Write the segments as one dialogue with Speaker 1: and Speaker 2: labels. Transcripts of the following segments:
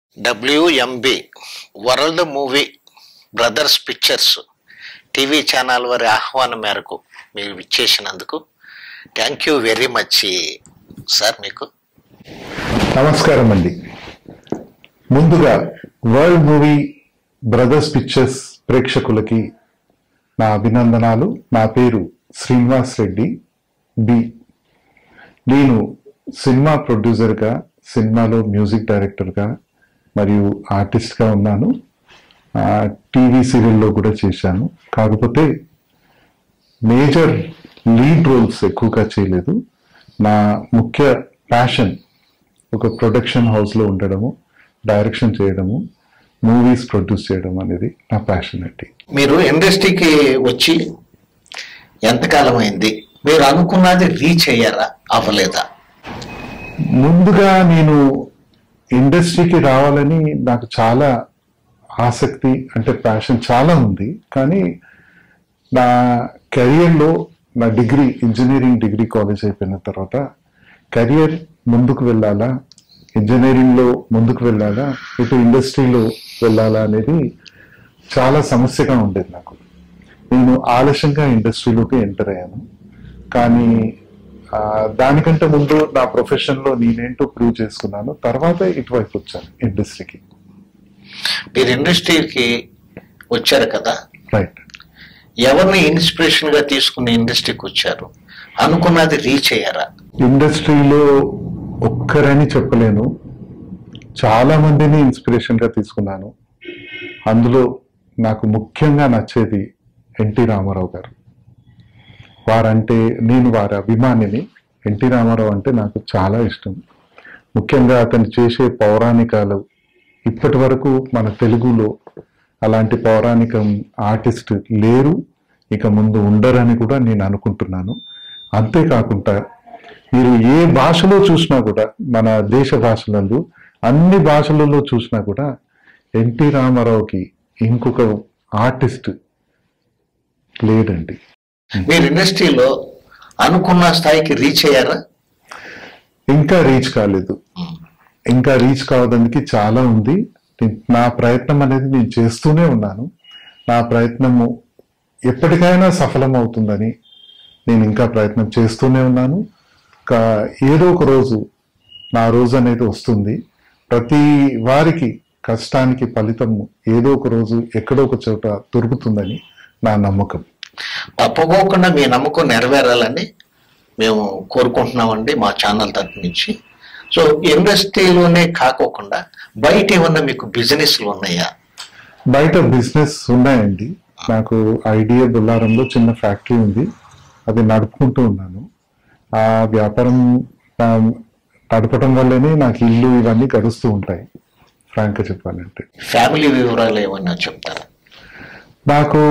Speaker 1: WMB world movie brothers pictures TV channel వారి ఆహ్వానం మేరకు మీరు ఇచ్చేసినందుకు thank you very much sir మీకు
Speaker 2: నమస్కారం అండి ముందుగా వరల్డ్ మూవీ బ్రదర్స్ పిక్చర్స్ ప్రేక్షకులకి నా అభినందనాలు నా పేరు శ్రీనివాస్ రెడ్డి బి నేను సినిమా ప్రొడ్యూసర్గా సినిమాలో మ్యూజిక్ డైరెక్టర్గా మరియు ఆర్టిస్ట్గా ఉన్నాను ఆ, టీవీ సీరియల్లో కూడా చేశాను కాకపోతే మేజర్ లీడ్ రోల్స్ ఎక్కువగా చేయలేదు నా ముఖ్య ప్యాషన్ ఒక ప్రొడక్షన్ హౌస్లో ఉండడము డైరెక్షన్ చేయడము మూవీస్ ప్రొడ్యూస్ చేయడం అనేది నా ప్యాషన్ అండి
Speaker 1: మీరు ఇండస్ట్రీకి వచ్చి ఎంతకాలం అయింది మీరు అనుకున్నది రీచ్ అయ్యారా అవ్వలేదా
Speaker 2: ముందుగా నేను ఇండస్ట్రీకి రావాలని నాకు చాలా ఆసక్తి అంటే ప్యాషన్ చాలా ఉంది కానీ నా కెరియర్లో నా డిగ్రీ ఇంజనీరింగ్ డిగ్రీ కాలేజ్ అయిపోయిన తర్వాత కెరియర్ ముందుకు వెళ్ళాలా ఇంజనీరింగ్లో ముందుకు వెళ్ళాలా ఇటు ఇండస్ట్రీలో వెళ్ళాలా అనేది చాలా సమస్యగా ఉండేది నాకు నేను ఆలస్యంగా ఇండస్ట్రీలోకి ఎంటర్ అయ్యాను కానీ ఆ, దానికంటే ముందు నా ప్రొఫెషన్లో నేనేంటో ప్రూవ్ చేసుకున్నాను తర్వాత ఇటువైపు వచ్చాను ఇండస్ట్రీకి
Speaker 1: మీరు ఇండస్ట్రీకి వచ్చారు కదా
Speaker 2: రైట్
Speaker 1: ఎవరిని ఇన్స్పిరేషన్ గా తీసుకుని ఇండస్ట్రీకి వచ్చారు అనుకున్నది రీచ్ అయ్యారా
Speaker 2: ఇండస్ట్రీలో ఒక్కరని చెప్పలేను చాలా మందిని ఇన్స్పిరేషన్గా తీసుకున్నాను అందులో నాకు ముఖ్యంగా నచ్చేది ఎన్టీ రామారావు గారు వారంటే నేను వారి అభిమానిని ఎన్టీ రామారావు అంటే నాకు చాలా ఇష్టం ముఖ్యంగా అతను చేసే పౌరాణికాలు ఇప్పటి వరకు మన తెలుగులో అలాంటి పౌరాణికం ఆర్టిస్ట్ లేరు ఇక ముందు ఉండరని కూడా నేను అనుకుంటున్నాను అంతేకాకుండా మీరు ఏ భాషలో చూసినా కూడా మన దేశ భాషలందు అన్ని భాషలలో చూసినా కూడా ఎన్టీ రామారావుకి ఇంకొక ఆర్టిస్ట్ లేడండి
Speaker 1: మీరు ఇండస్ట్రీలో అనుకున్న స్థాయికి రీచ్ అయ్యారా
Speaker 2: ఇంకా రీచ్ కాలేదు ఇంకా రీచ్ కావడానికి చాలా ఉంది నే- నా ప్రయత్నం అనేది నేను చేస్తూనే ఉన్నాను నా ప్రయత్నము ఎప్పటికైనా సఫలం అవుతుందని నేను ఇంకా ప్రయత్నం చేస్తూనే ఉన్నాను కా ఏదో ఒక రోజు నా రోజు అనేది వస్తుంది ప్రతి వారికి కష్టానికి ఫలితం ఏదో ఒక రోజు ఎక్కడో ఒక చోట దొరుకుతుందని నా నమ్మకం
Speaker 1: తప్పకోకుండా మీ నమ్మకం నెరవేరాలని మేము కోరుకుంటున్నామండి మా ఛానల్ తరపు నుంచి సో ఇండస్ట్రీలోనే కాకోకుండా బయట ఏమన్నా మీకు బిజినెస్లు ఉన్నాయా
Speaker 2: బయట బిజినెస్ ఉన్నాయండి నాకు ఐడియా బుల్లారంలో చిన్న ఫ్యాక్టరీ ఉంది అది నడుపుకుంటూ ఉన్నాను ఆ వ్యాపారం ఆ, నడపడం వల్లనే నాకు ఇల్లు ఇవన్నీ గడుస్తూ ఉంటాయి ఫ్రాంక్గా చెప్పాలంటే
Speaker 1: ఫ్యామిలీ వివరాలు ఏమన్నా చెప్తారా
Speaker 2: నాకు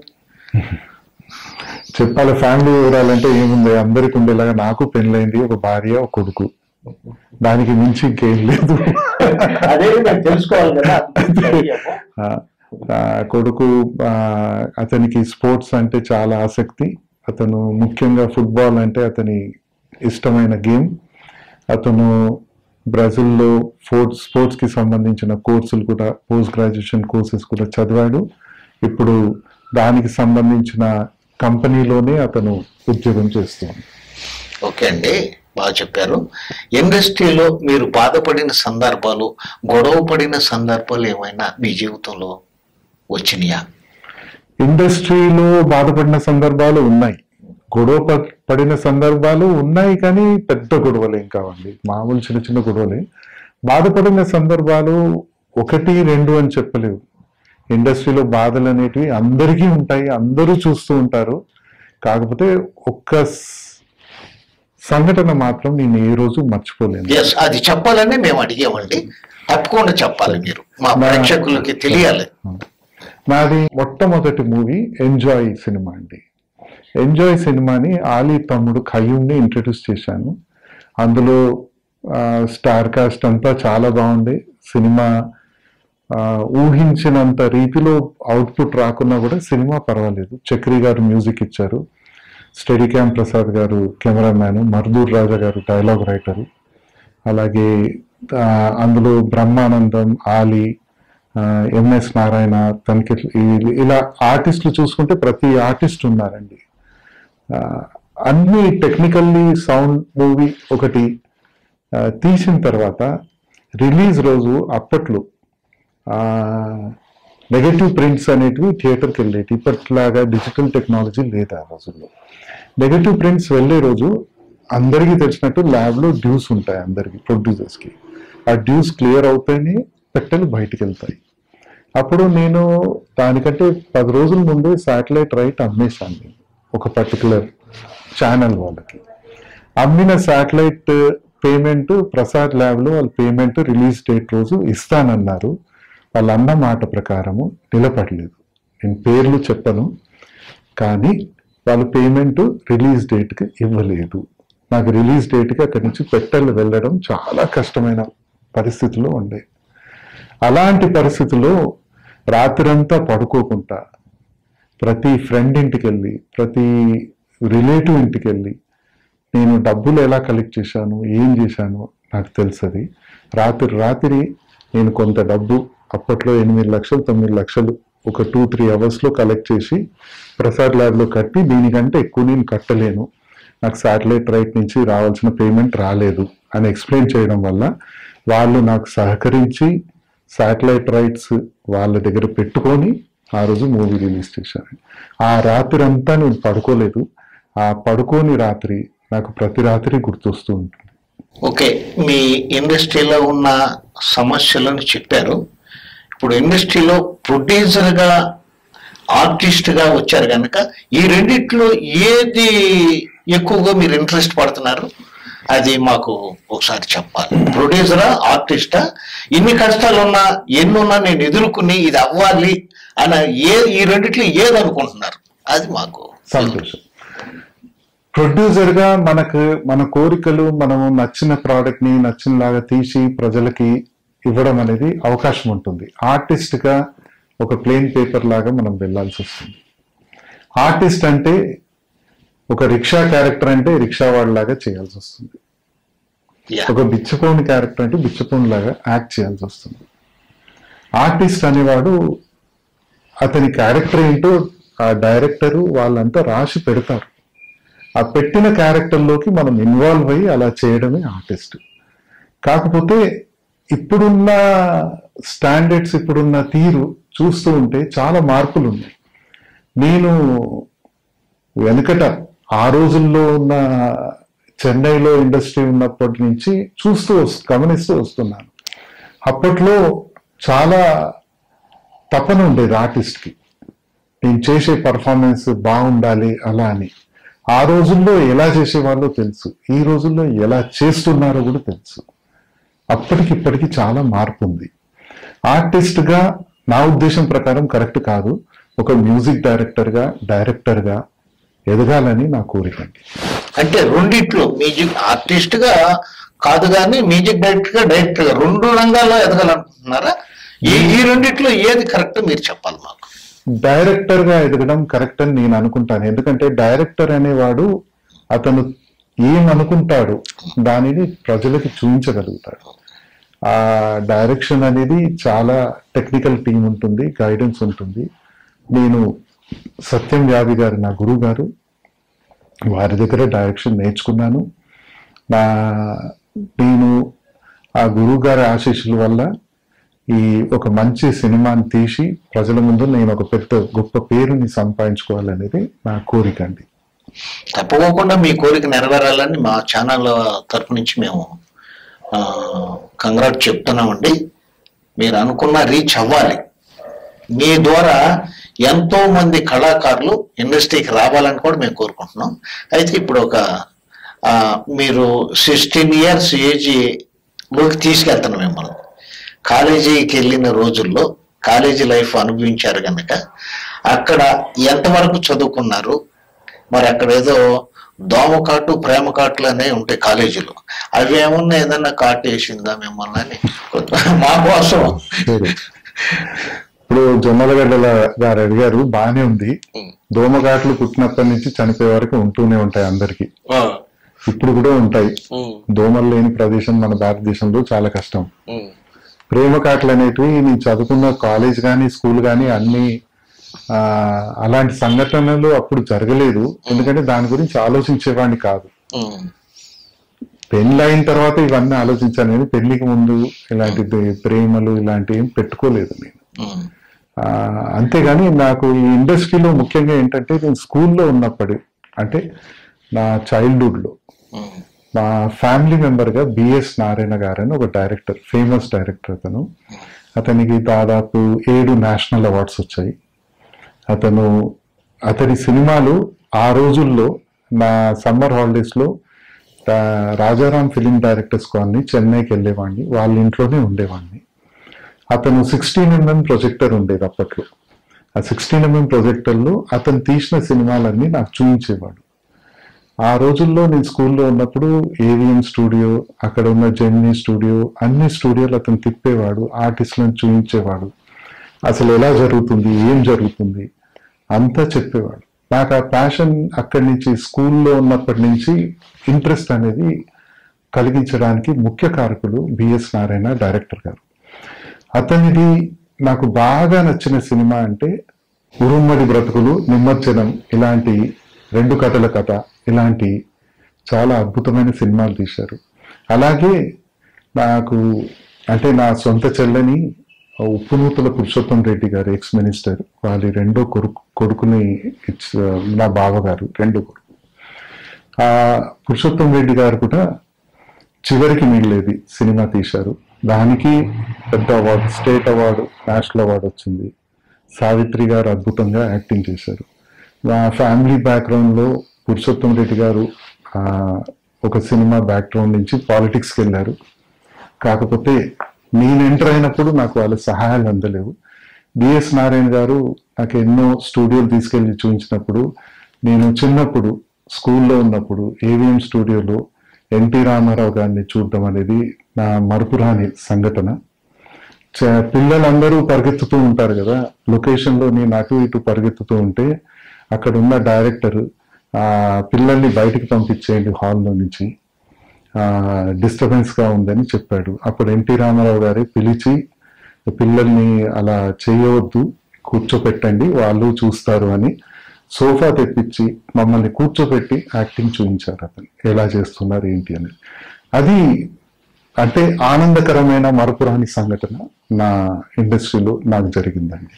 Speaker 2: చెప్పాలి ఫ్యామిలీ వివరాలంటే ఏముంది అందరికి ఉండేలాగా నాకు పెళ్ళైంది ఒక భార్య ఒక కొడుకు దానికి మించి ఇంకేం లేదు
Speaker 1: అదే నేను తెలుసుకోవాలి కదా
Speaker 2: ఆ, ఆ, కొడుకు ఆ, అతనికి స్పోర్ట్స్ అంటే చాలా ఆసక్తి అతను ముఖ్యంగా ఫుట్బాల్ అంటే అతని ఇష్టమైన గేమ్ అతను బ్రెజిల్లో స్పోర్ట్స్ స్పోర్ట్స్కి సంబంధించిన కోర్సులు కూడా పోస్ట్ గ్రాడ్యుయేషన్ కోర్సెస్ కూడా చదివాడు ఇప్పుడు దానికి సంబంధించిన కంపెనీలోనే అతను ఉద్యోగం చేస్తుంది
Speaker 1: ఓకే అండి బాగా చెప్పారు ఇండస్ట్రీలో మీరు బాధపడిన సందర్భాలు గొడవ పడిన సందర్భాలు ఏమైనా మీ జీవితంలో వచ్చినాయా
Speaker 2: ఇండస్ట్రీలో బాధపడిన సందర్భాలు ఉన్నాయి గొడవ ప- పడిన సందర్భాలు ఉన్నాయి కానీ పెద్ద గొడవలు ఏం కావండి మామూలు చిన్న చిన్న గొడవలే బాధపడిన సందర్భాలు ఒకటి రెండు అని చెప్పలేవు ఇండస్ట్రీలో బాధలు అనేటివి అందరికీ ఉంటాయి అందరూ చూస్తూ ఉంటారు కాకపోతే ఒక్క స్- సంఘటన మాత్రం నేను ఏ రోజు మర్చిపోలేను
Speaker 1: ఎస్ అది చెప్పాలని మేము అడిగామండి తప్పకుండా చెప్పాలి మీరు మా ప్రేక్షకులకి తెలియాలి
Speaker 2: నాది మొట్టమొదటి మూవీ ఎంజాయ్ సినిమా అండి ఎంజాయ్ సినిమాని ఆలీ తమ్ముడు ఖయ్యూమ్ని ఇంట్రడ్యూస్ చేశాను అందులో ఆ, స్టార్ కాస్ట్ అంతా చాలా బాగుంది సినిమా ఆ, ఊహించినంత రీతిలో అవుట్పుట్ రాకున్నా కూడా సినిమా పర్వాలేదు చక్రి గారు మ్యూజిక్ ఇచ్చారు స్టెడీ క్యామ్ ప్రసాద్ గారు కెమెరామ్యాన్ మర్దూర్ రాజా గారు డైలాగ్ రైటరు అలాగే ఆ, అందులో బ్రహ్మానందం ఆలి ఆ, ఎంఎస్ నారాయణ తనకి ఇలా ఆర్టిస్టులు చూసుకుంటే ప్రతి ఆర్టిస్ట్ ఉన్నారండి ఆ, అన్ని టెక్నికల్లీ సౌండ్ మూవీ ఒకటి ఆ, తీసిన తర్వాత రిలీజ్ రోజు అప్పట్లో నెగటివ్ ప్రింట్స్ అనేటివి థియేటర్కి వెళ్ళేటి ఇప్పట్లాగా డిజిటల్ టెక్నాలజీ లేదు ఆ రోజుల్లో నెగటివ్ ప్రింట్స్ వెళ్ళే రోజు అందరికీ తెలిసినట్టు ల్యాబ్లో డ్యూస్ ఉంటాయి అందరికి ప్రొడ్యూసర్స్కి ఆ డ్యూస్ క్లియర్ అవుతాయని పెట్టెలు బయటికి వెళ్తాయి అప్పుడు నేను దానికంటే పది రోజుల ముందే శాటిలైట్ రైట్ అమ్మేశాను నేను ఒక పర్టికులర్ ఛానల్ వాళ్ళకి అమ్మిన శాటిలైట్ పేమెంట్ ప్రసాద్ ల్యాబ్లో వాళ్ళ పేమెంట్ రిలీజ్ డేట్ రోజు ఇస్తానన్నారు వాళ్ళు అన్న మాట ప్రకారము నిలబడలేదు నేను పేర్లు చెప్పను కానీ వాళ్ళ పేమెంట్ రిలీజ్ డేట్కి ఇవ్వలేదు నాకు రిలీజ్ డేట్కి అక్కడి నుంచి పెట్టెలు వెళ్ళడం చాలా కష్టమైన పరిస్థితిలో ఉండే అలాంటి పరిస్థితుల్లో రాత్రంతా పడుకోకుండా ప్రతి ఫ్రెండ్ ఇంటికి వెళ్ళి ప్రతి రిలేటివ్ ఇంటికి వెళ్ళి నేను డబ్బులు ఎలా కలెక్ట్ చేశాను ఏం చేశాను నాకు తెలుసది రాత్రి రాత్రి నేను కొంత డబ్బు అప్పట్లో ఎనిమిది లక్షలు తొమ్మిది లక్షలు ఒక టూ త్రీ అవర్స్లో కలెక్ట్ చేసి ప్రసాద్ ల్యాబ్లో కట్టి దీనికంటే ఎక్కువ నేను కట్టలేను నాకు శాటిలైట్ రైట్ నుంచి రావాల్సిన పేమెంట్ రాలేదు అని ఎక్స్ప్లెయిన్ చేయడం వల్ల వాళ్ళు నాకు సహకరించి శాటిలైట్ రైట్స్ వాళ్ళ దగ్గర పెట్టుకొని ఆ రోజు మూవీ రిలీజ్ చేశాను ఆ రాత్రి అంతా నేను పడుకోలేదు ఆ పడుకోని రాత్రి నాకు ప్రతి రాత్రి గుర్తొస్తూ ఉంటుంది
Speaker 1: ఓకే మీ ఇండస్ట్రీలో ఉన్న సమస్యలను చెప్పారు ఇప్పుడు ఇండస్ట్రీలో ప్రొడ్యూసర్ గా ఆర్టిస్ట్ గా వచ్చారు కనుక ఈ రెండిట్లో ఏది ఎక్కువగా మీరు ఇంట్రెస్ట్ పడుతున్నారు అది మాకు ఒకసారి చెప్పాలి ప్రొడ్యూసరా ఆర్టిస్టా ఇన్ని కష్టాలు ఉన్నా ఎన్నున్నా నేను ఎదుర్కొని ఇది అవ్వాలి అని ఏ ఈ రెండిట్లో ఏది అనుకుంటున్నారు అది మాకు
Speaker 2: సంతోషం ప్రొడ్యూసర్ గా మనకు మన కోరికలు మనము నచ్చిన ప్రోడక్ట్ ని నచ్చినలాగా తీసి ప్రజలకి ఇవ్వడం అనేది అవకాశం ఉంటుంది ఆర్టిస్ట్ గా ఒక ప్లేన్ పేపర్ లాగా మనం వెళ్ళాల్సి వస్తుంది ఆర్టిస్ట్ అంటే ఒక రిక్షా క్యారెక్టర్ అంటే రిక్షా లాగా చేయాల్సి వస్తుంది
Speaker 1: Yeah.
Speaker 2: ఒక బిచ్చపోని క్యారెక్టర్ అంటే బిచ్చపోని లాగా యాక్ట్ చేయాల్సి వస్తుంది ఆర్టిస్ట్ అనేవాడు అతని క్యారెక్టర్ ఏంటో ఆ డైరెక్టరు వాళ్ళంతా రాసి పెడతారు ఆ పెట్టిన క్యారెక్టర్లోకి మనం ఇన్వాల్వ్ అయ్యి అలా చేయడమే ఆర్టిస్ట్ కాకపోతే ఇప్పుడున్న స్టాండర్డ్స్ ఇప్పుడున్న తీరు చూస్తూ ఉంటే చాలా మార్పులు ఉన్నాయి నేను వెనకట ఆ రోజుల్లో ఉన్న చెన్నైలో ఇండస్ట్రీ ఉన్నప్పటి నుంచి చూస్తూ వస్తు గమనిస్తూ వస్తున్నాను అప్పట్లో చాలా తపన ఉండేది ఆర్టిస్ట్కి నేను చేసే పర్ఫార్మెన్స్ బాగుండాలి అలా అని ఆ రోజుల్లో ఎలా చేసేవాళ్ళో తెలుసు ఈ రోజుల్లో ఎలా చేస్తున్నారో కూడా తెలుసు అప్పటికి ఇప్పటికి చాలా మార్పు ఉంది ఆర్టిస్ట్ గా నా ఉద్దేశం ప్రకారం కరెక్ట్ కాదు ఒక మ్యూజిక్ డైరెక్టర్ గా డైరెక్టర్ గా ఎదగాలని నా కోరిక అండి
Speaker 1: అంటే రెండిట్లో మ్యూజిక్ ఆర్టిస్ట్ గా కాదు కానీ మ్యూజిక్ డైరెక్టర్ గా డైరెక్టర్ గా రెండు రంగాల్లో ఎదగాలనుకుంటున్నారా ఈ ఈ రెండిట్లో ఏది కరెక్ట్ మీరు చెప్పాలి మాకు
Speaker 2: డైరెక్టర్ గా ఎదగడం కరెక్ట్ అని నేను అనుకుంటాను ఎందుకంటే డైరెక్టర్ అనేవాడు అతను ఏం అనుకుంటాడు దానిని ప్రజలకి చూపించగలుగుతాడు ఆ డైరెక్షన్ అనేది చాలా టెక్నికల్ టీం ఉంటుంది గైడెన్స్ ఉంటుంది నేను సత్యం వ్యాధి గారు నా గురువు గారు వారి దగ్గర డైరెక్షన్ నేర్చుకున్నాను నా నేను ఆ గురువు గారి ఆశీస్సుల వల్ల ఈ ఒక మంచి సినిమాని తీసి ప్రజల ముందు నేను ఒక పెద్ద గొప్ప పేరుని సంపాదించుకోవాలనేది నా కోరిక అండి
Speaker 1: తప్పకోకుండా మీ కోరిక నెరవేరాలని మా ఛానల్ తరపు నుంచి మేము కంగ్రాట్ చెప్తున్నామండి మీరు అనుకున్న రీచ్ అవ్వాలి మీ ద్వారా ఎంతో మంది కళాకారులు ఇండస్ట్రీకి రావాలని కూడా మేము కోరుకుంటున్నాం అయితే ఇప్పుడు ఒక ఆ, మీరు సిక్స్టీన్ ఇయర్స్ ఏజ్ లోకి తీసుకెళ్తున్నాం మిమ్మల్ని కాలేజీకి వెళ్ళిన రోజుల్లో కాలేజీ లైఫ్ అనుభవించారు కనుక అక్కడ ఎంతవరకు చదువుకున్నారు మరి అక్కడ ఏదో దోమకాటు ప్రేమ కాట్లు అనేవి ఉంటాయి కాలేజీలో అవి ఏమన్నా ఏదన్నా కాటు వేసిందా మిమ్మల్ని అని మా కోసం
Speaker 2: సరే. ఇప్పుడు జొన్నలగడ్డల గారు అడిగారు బానే ఉంది దోమగాట్లు పుట్టినప్పటి నుంచి చనిపోయే వరకు ఉంటూనే ఉంటాయి అందరికి
Speaker 1: ఆ,
Speaker 2: ఇప్పుడు కూడా ఉంటాయి
Speaker 1: ఉమ్,
Speaker 2: దోమలు లేని ప్రదేశం మన భారతదేశంలో చాలా కష్టం
Speaker 1: ఉమ్,
Speaker 2: ప్రేమ కాటలు అనేటివి నేను చదువుకున్న కాలేజ్ కానీ స్కూల్ కానీ అన్ని ఆ, అలాంటి సంఘటనలు అప్పుడు జరగలేదు ఎందుకంటే దాని గురించి ఆలోచించేవాడిని కాదు
Speaker 1: ఉమ్,
Speaker 2: పెళ్ళి అయిన తర్వాత ఇవన్నీ ఆలోచించాను నేను పెళ్లికి ముందు ఇలాంటి దే- ప్రేమలు ఇలాంటివి ఏం పెట్టుకోలేదు నేను
Speaker 1: ఉమ్,
Speaker 2: ఆ, అంతేగాని నాకు ఈ ఇండస్ట్రీలో ముఖ్యంగా ఏంటంటే నేను స్కూల్లో ఉన్నప్పుడు అంటే నా చైల్డ్హుడ్లో
Speaker 1: ఉమ్,
Speaker 2: మా ఫ్యామిలీ మెంబర్గా బిఎస్ నారాయణ గారు అని ఒక డైరెక్టర్ ఫేమస్ డైరెక్టర్ అతను అతనికి దాదాపు ఏడు నేషనల్ అవార్డ్స్ వచ్చాయి అతను అతని సినిమాలు ఆ రోజుల్లో నా సమ్మర్ హాలిడేస్లో రాజారాం ఫిలిం డైరెక్టర్స్ కాలనీ చెన్నైకి వెళ్ళేవాడిని వాళ్ళ ఇంట్లోనే ఉండేవాడిని అతను సిక్స్టీన్ ఎంఎం ప్రొజెక్టర్ ఉండేది అప్పట్లో ఆ సిక్స్టీన్ ఎంఎం ప్రొజెక్టర్లో అతను తీసిన సినిమాలన్నీ నాకు చూపించేవాడు ఆ రోజుల్లో నేను స్కూల్లో ఉన్నప్పుడు ఏవిఎం స్టూడియో అక్కడ ఉన్న జెమినీ స్టూడియో అన్ని స్టూడియోలు అతను తిప్పేవాడు ఆర్టిస్టులను చూపించేవాడు అసలు ఎలా జరుగుతుంది ఏం జరుగుతుంది అంతా చెప్పేవాడు నాకు ఆ ప్యాషన్ అక్కడి నుంచి స్కూల్లో ఉన్నప్పటి నుంచి ఇంట్రెస్ట్ అనేది కలిగించడానికి ముఖ్య కారకులు బిఎస్ నారాయణ డైరెక్టర్ గారు అతనిది నాకు బాగా నచ్చిన సినిమా అంటే ఉరుమ్మడి బ్రతుకులు నిమజ్జనం ఇలాంటి రెండు కథల కథ ఇలాంటి చాలా అద్భుతమైన సినిమాలు తీశారు అలాగే నాకు అంటే నా సొంత చెల్లని ఉప్పునూతల పురుషోత్తం రెడ్డి గారు ఎక్స్ మినిస్టర్ వాళ్ళ రెండో కొడుకు కొడుకుని ఇచ్చ నా బావగారు రెండో కొడుకు ఆ పురుషోత్తం రెడ్డి గారు కూడా చివరికి మిగిలేది సినిమా తీశారు దానికి పెద్ద award state award national award వచ్చింది సావిత్రి గారు అద్భుతంగా యాక్టింగ్ చేశారు మా ఫ్యామిలీ బ్యాక్గ్రౌండ్లో పురుషోత్తం రెడ్డి గారు ఆ, ఒక సినిమా బ్యాక్గ్రౌండ్ నుంచి పాలిటిక్స్కి వెళ్ళారు కాకపోతే నేను ఎంటర్ అయినప్పుడు నాకు వాళ్ళ సహాయాలు అందలేవు బిఎస్ నారాయణ గారు నాకు ఎన్నో స్టూడియోలు తీసుకెళ్లి చూపించినప్పుడు నేను చిన్నప్పుడు స్కూల్లో ఉన్నప్పుడు ఏవిఎం స్టూడియోలో ఎన్టీ రామారావు గారిని చూడడం అనేది నా మరపురాని సంఘటన చ- పిల్లలందరూ పరిగెత్తుతూ ఉంటారు కదా లొకేషన్ లో నేను అటు ఇటు పరిగెత్తుతూ ఉంటే అక్కడ ఉన్న డైరెక్టర్ ఆ పిల్లల్ని బయటికి పంపించేయండి హాల్లో నుంచి డిస్టర్బెన్స్ గా ఉందని చెప్పాడు అప్పుడు ఎన్టీ రామారావు గారి పిలిచి పిల్లల్ని అలా చేయవద్దు కూర్చోపెట్టండి వాళ్ళు చూస్తారు అని సోఫా తెప్పించి మమ్మల్ని కూర్చోపెట్టి యాక్టింగ్ చూపించారు అతను ఎలా చేస్తున్నారు ఏంటి అని అది అంటే ఆనందకరమైన మరపురాని సంఘటన నా ఇండస్ట్రీలో నాకు జరిగిందండి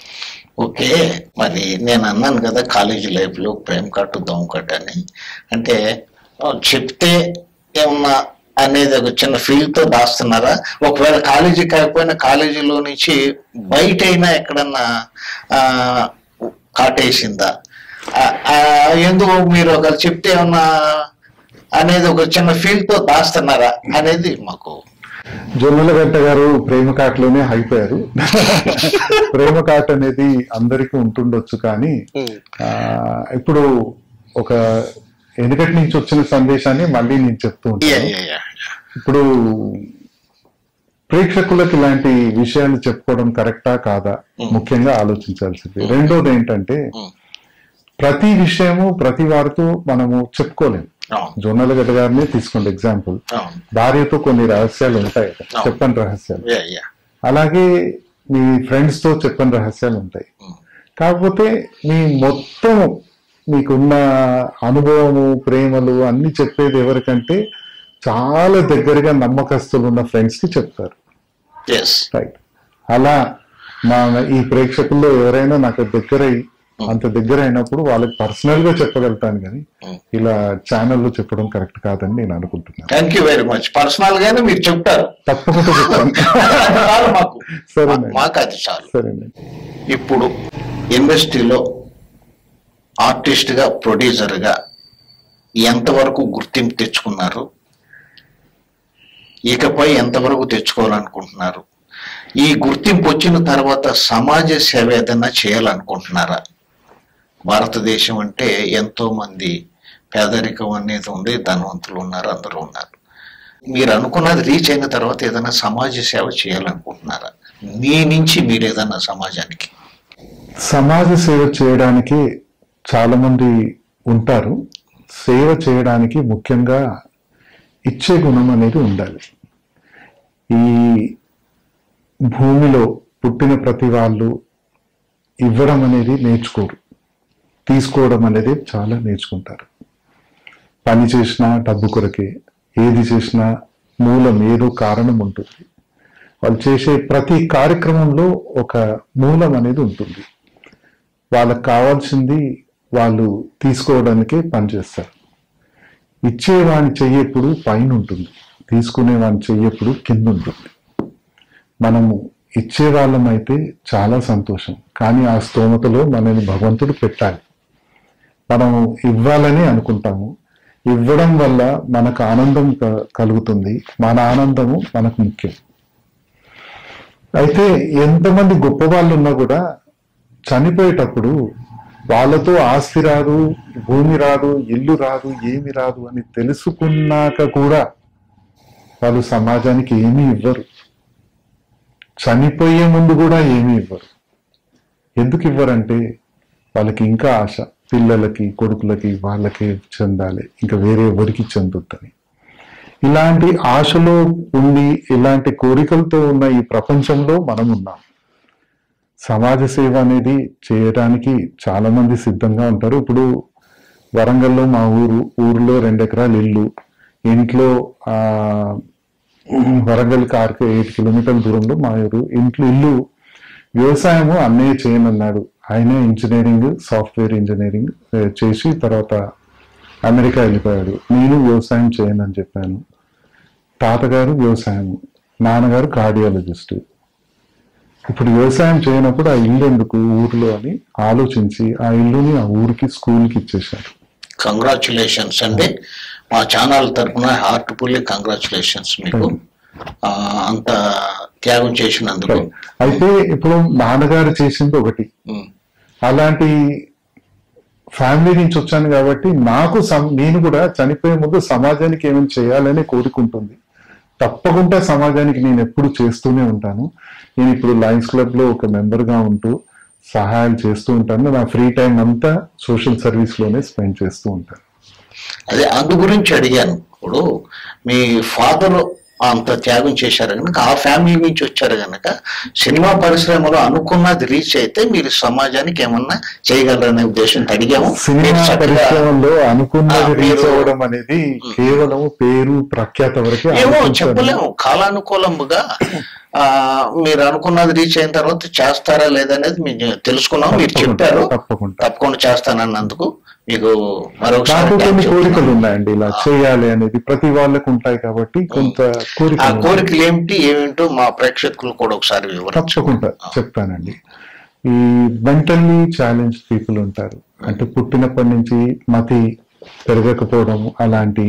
Speaker 1: ఓకే మరి నేను అన్నాను కదా కాలేజీ లైఫ్ లో ప్రేమ కట్టు దోమ కట్టు అని అంటే ఆ, చెప్తే ఏమన్నా అనేది ఒక చిన్న ఫీల్ తో దాస్తున్నారా ఒకవేళ కాలేజీ కాకపోయినా కాలేజీలో నుంచి బయట అయినా ఎక్కడన్నా ఆ, కాటేసిందా ఆ, ఆ, ఎందుకు మీరు ఒక చెప్తే ఏమన్నా అనేది ఒక చిన్న ఫీల్ తో దాస్తున్నారా అనేది మాకు
Speaker 2: జొన్నలగడ్డ గారు ప్రేమ కాటలోనే అయిపోయారు ప్రేమ కాట్ అనేది అందరికీ ఉంటుండొచ్చు కానీ ఆ, ఇప్పుడు ఒక వెనుకటి నుంచి వచ్చిన సందేశాన్ని మళ్ళీ నేను చెప్తూ
Speaker 1: యా,
Speaker 2: ఉంటాను
Speaker 1: యా, యా.
Speaker 2: ఇప్పుడు ప్రేక్షకులకు ఇలాంటి విషయాలు చెప్పుకోవడం కరెక్టా కాదా ముఖ్యంగా ఆలోచించాల్సింది రెండోది ఏంటంటే
Speaker 1: ఉమ్.
Speaker 2: ప్రతి విషయము ప్రతి వారితో మనము చెప్పుకోలేము
Speaker 1: అవును
Speaker 2: జొన్నలగడ్డ గారిని తీసుకోండి ఎగ్జాంపుల్
Speaker 1: అవును
Speaker 2: భార్యతో కొన్ని రహస్యాలు ఉంటాయి కదా,
Speaker 1: అవును.
Speaker 2: చెప్పని రహస్యాలు
Speaker 1: యా యా
Speaker 2: అలాగే మీ ఫ్రెండ్స్ తో చెప్పని రహస్యాలు ఉంటాయి
Speaker 1: ఉమ్.
Speaker 2: కాకపోతే మీ మొత్తం మీకున్న అనుభవము ప్రేమలు అన్ని చెప్పేది ఎవరికంటే చాలా దగ్గరగా నమ్మకస్తులు ఉన్న ఫ్రెండ్స్ కి చెప్తారు
Speaker 1: ఎస్
Speaker 2: రైట్ అలా మా ఈ ప్రేక్షకుల్లో ఎవరైనా నాకు దగ్గర అంత దగ్గర అయినప్పుడు వాళ్ళకి పర్సనల్ గా చెప్పగలుగుతాను కానీ
Speaker 1: ఉమ్.
Speaker 2: ఇలా ఛానల్లో చెప్పడం కరెక్ట్ కాదని నేను అనుకుంటున్నాను
Speaker 1: thank you very much personal గానే మీరు చెప్తారు
Speaker 2: తప్పకుండా చెప్తాను
Speaker 1: చాలు మాకు
Speaker 2: సరేనండి.
Speaker 1: మాకు అది చాలు
Speaker 2: సరేనండి
Speaker 1: ఇప్పుడు ఇండస్ట్రీలో ఆర్టిస్ట్ గా ప్రొడ్యూసర్ గా ఎంతవరకు గుర్తింపు తెచ్చుకున్నారు ఇకపై ఎంతవరకు తెచ్చుకోవాలనుకుంటున్నారు ఈ గుర్తింపు వచ్చిన తర్వాత సమాజ సేవ ఏదైనా చేయాలనుకుంటున్నారా భారతదేశం అంటే ఎంతో మంది పేదరికం అనేది ఉంది ధనవంతులు ఉన్నారు అందరూ ఉన్నారు మీరు అనుకున్నది రీచ్ అయిన తర్వాత ఏదైనా సమాజ సేవ చేయాలనుకుంటున్నారా మీ నుంచి మీరు ఏదైనా సమాజానికి
Speaker 2: సమాజ సేవ చేయడానికి చాలా మంది ఉంటారు సేవ చేయడానికి ముఖ్యంగా ఇచ్చే గుణం అనేది ఉండాలి ఈ భూమిలో పుట్టిన ప్రతి వాళ్ళు ఇవ్వడం అనేది నేర్చుకోరు తీసుకోవడం అనేది చాలా నేర్చుకుంటారు పని చేసినా డబ్బు కొరకే ఏది చేసినా మూలం ఏదో కారణం ఉంటుంది వాళ్ళు చేసే ప్రతి కార్యక్రమంలో ఒక మూలం అనేది ఉంటుంది వాళ్ళకి కావాల్సింది వాళ్ళు తీసుకోవడానికే పనిచేస్తారు ఇచ్చేవాని చెయ్యప్పుడు పైన ఉంటుంది తీసుకునేవాని చెయ్యప్పుడు కింద ఉంటుంది మనము ఇచ్చే వాళ్ళం అయితే చాలా సంతోషం కానీ ఆ స్తోమతలో మనని భగవంతుడు పెట్టాలి మనము ఇవ్వాలని అనుకుంటాము ఇవ్వడం వల్ల మనకు ఆనందం క- కలుగుతుంది మన ఆనందము మనకు ముఖ్యం అయితే ఎంతమంది గొప్ప వాళ్ళు ఉన్నా కూడా చనిపోయేటప్పుడు వాళ్ళతో ఆస్తి రాదు భూమి రాదు ఇల్లు రాదు ఏమి రాదు అని తెలుసుకున్నాక కూడా వాళ్ళు సమాజానికి ఏమీ ఇవ్వరు చనిపోయే ముందు కూడా ఏమీ ఇవ్వరు ఎందుకు ఇవ్వరంటే వాళ్ళకి ఇంకా ఆశ పిల్లలకి కొడుకులకి వాళ్ళకి చెందాలి ఇంకా వేరే ఎవరికి చెందుద్దని ఇలాంటి ఆశలో ఉండి ఇలాంటి కోరికలతో ఉన్న ఈ ప్రపంచంలో మనం ఉన్నాం సమాజ సేవ అనేది చేయడానికి చాలా మంది సిద్ధంగా ఉంటారు ఇప్పుడు వరంగల్లో మా ఊరు ఊరిలో రెండు ఎకరాలు ఇల్లు ఇంట్లో ఆ వరంగల్కి ఆరు ఎయిట్ కిలోమీటర్ల దూరంలో మా ఊరు ఇంట్లో ఇల్లు వ్యవసాయము అన్నయ్య చేయనన్నాడు ఆయనే ఇంజనీరింగ్ సాఫ్ట్వేర్ ఇంజనీరింగ్ ఆ, చేసి తర్వాత అమెరికా వెళ్ళిపోయాడు నేను వ్యవసాయం చేయనని చెప్పాను తాతగారు వ్యవసాయం నాన్నగారు కార్డియాలజిస్ట్ ఇప్పుడు వ్యవసాయం చేయనప్పుడు ఆ ఇల్లు ఎందుకు ఊర్లో అని ఆలోచించి ఆ ఇల్లుని ఆ ఊరికి స్కూల్కి ఇచ్చేశారు
Speaker 1: కంగ్రాచులేషన్స్ అండి మా ఛానల్ తరఫున హార్ట్ఫుల్లీ కంగ్రాచులేషన్స్ మీకు ఆ, అంత త్యాగం చేసినందుకు
Speaker 2: అయితే ఇప్పుడు నాన్నగారు చేసింది ఒకటి
Speaker 1: ఉమ్,
Speaker 2: అలాంటి ఫ్యామిలీ నుంచి వచ్చాను కాబట్టి నాకు సం- నేను కూడా చనిపోయే ముందు సమాజానికి ఏమైనా చేయాలని కోరుకుంటుంది తప్పకుండా సమాజానికి నేను ఎప్పుడు చేస్తూనే ఉంటాను నేను ఇప్పుడు లయన్స్ క్లబ్ లో ఒక మెంబర్ గా ఉంటూ సహాయాలు చేస్తూ ఉంటాను నా ఫ్రీ టైం అంతా సోషల్ సర్వీస్ లోనే స్పెండ్ చేస్తూ ఉంటాను
Speaker 1: అదే అందు గురించి అడిగాను ఇప్పుడు మీ ఫాదర్ అంత త్యాగం చేశారు కనుక ఆ ఫ్యామిలీ నుంచి వచ్చారు కనుక సినిమా పరిశ్రమలో అనుకున్నది రీచ్ అయితే మీరు సమాజానికి ఏమన్నా చేయగలరనే ఉద్దేశంతో అడిగాము
Speaker 2: సినిమా
Speaker 1: మీరు చక్కగా-
Speaker 2: పరిశ్రమలో అనుకున్నది
Speaker 1: ఆ,
Speaker 2: రీచ్
Speaker 1: మీరు-
Speaker 2: అవ్వడం అనేది కేవలం పేరు ప్రఖ్యాత వరకే
Speaker 1: ఏమో
Speaker 2: ఆలోచించాను.
Speaker 1: చెప్పలేము కాలానుకూలముగా ఆ మీరు అనుకున్నది రీచ్ అయిన తర్వాత చేస్తారా లేదనేది మేము తెలుసుకున్నాం మీరు
Speaker 2: తప్పకుండా,
Speaker 1: చెప్పారు
Speaker 2: తప్పకుండా
Speaker 1: తప్పకుండా చేస్తానన్నందుకు మీకు
Speaker 2: నాకు
Speaker 1: మరొకసారి
Speaker 2: కొన్ని
Speaker 1: thanks
Speaker 2: కోరికలు
Speaker 1: చెప్తున్నాను.
Speaker 2: ఉన్నాయండి ఇలా చేయాలి అనేది ప్రతి వాళ్ళకు ఉంటాయి కాబట్టి కొంత
Speaker 1: ఆ
Speaker 2: కోరికలు ఉన్నాయి.
Speaker 1: కోరికలు ఏమిటి ఏమిటో మా ప్రేక్షకులు కూడా ఒకసారి వివరించు
Speaker 2: తప్పకుండా చెప్తానండి ఈ మెంటల్లీ ఛాలెంజ్ పీపుల్ ఉంటారు అంటే పుట్టినప్పటి నుంచి మతి పెరగకపోవడం అలాంటి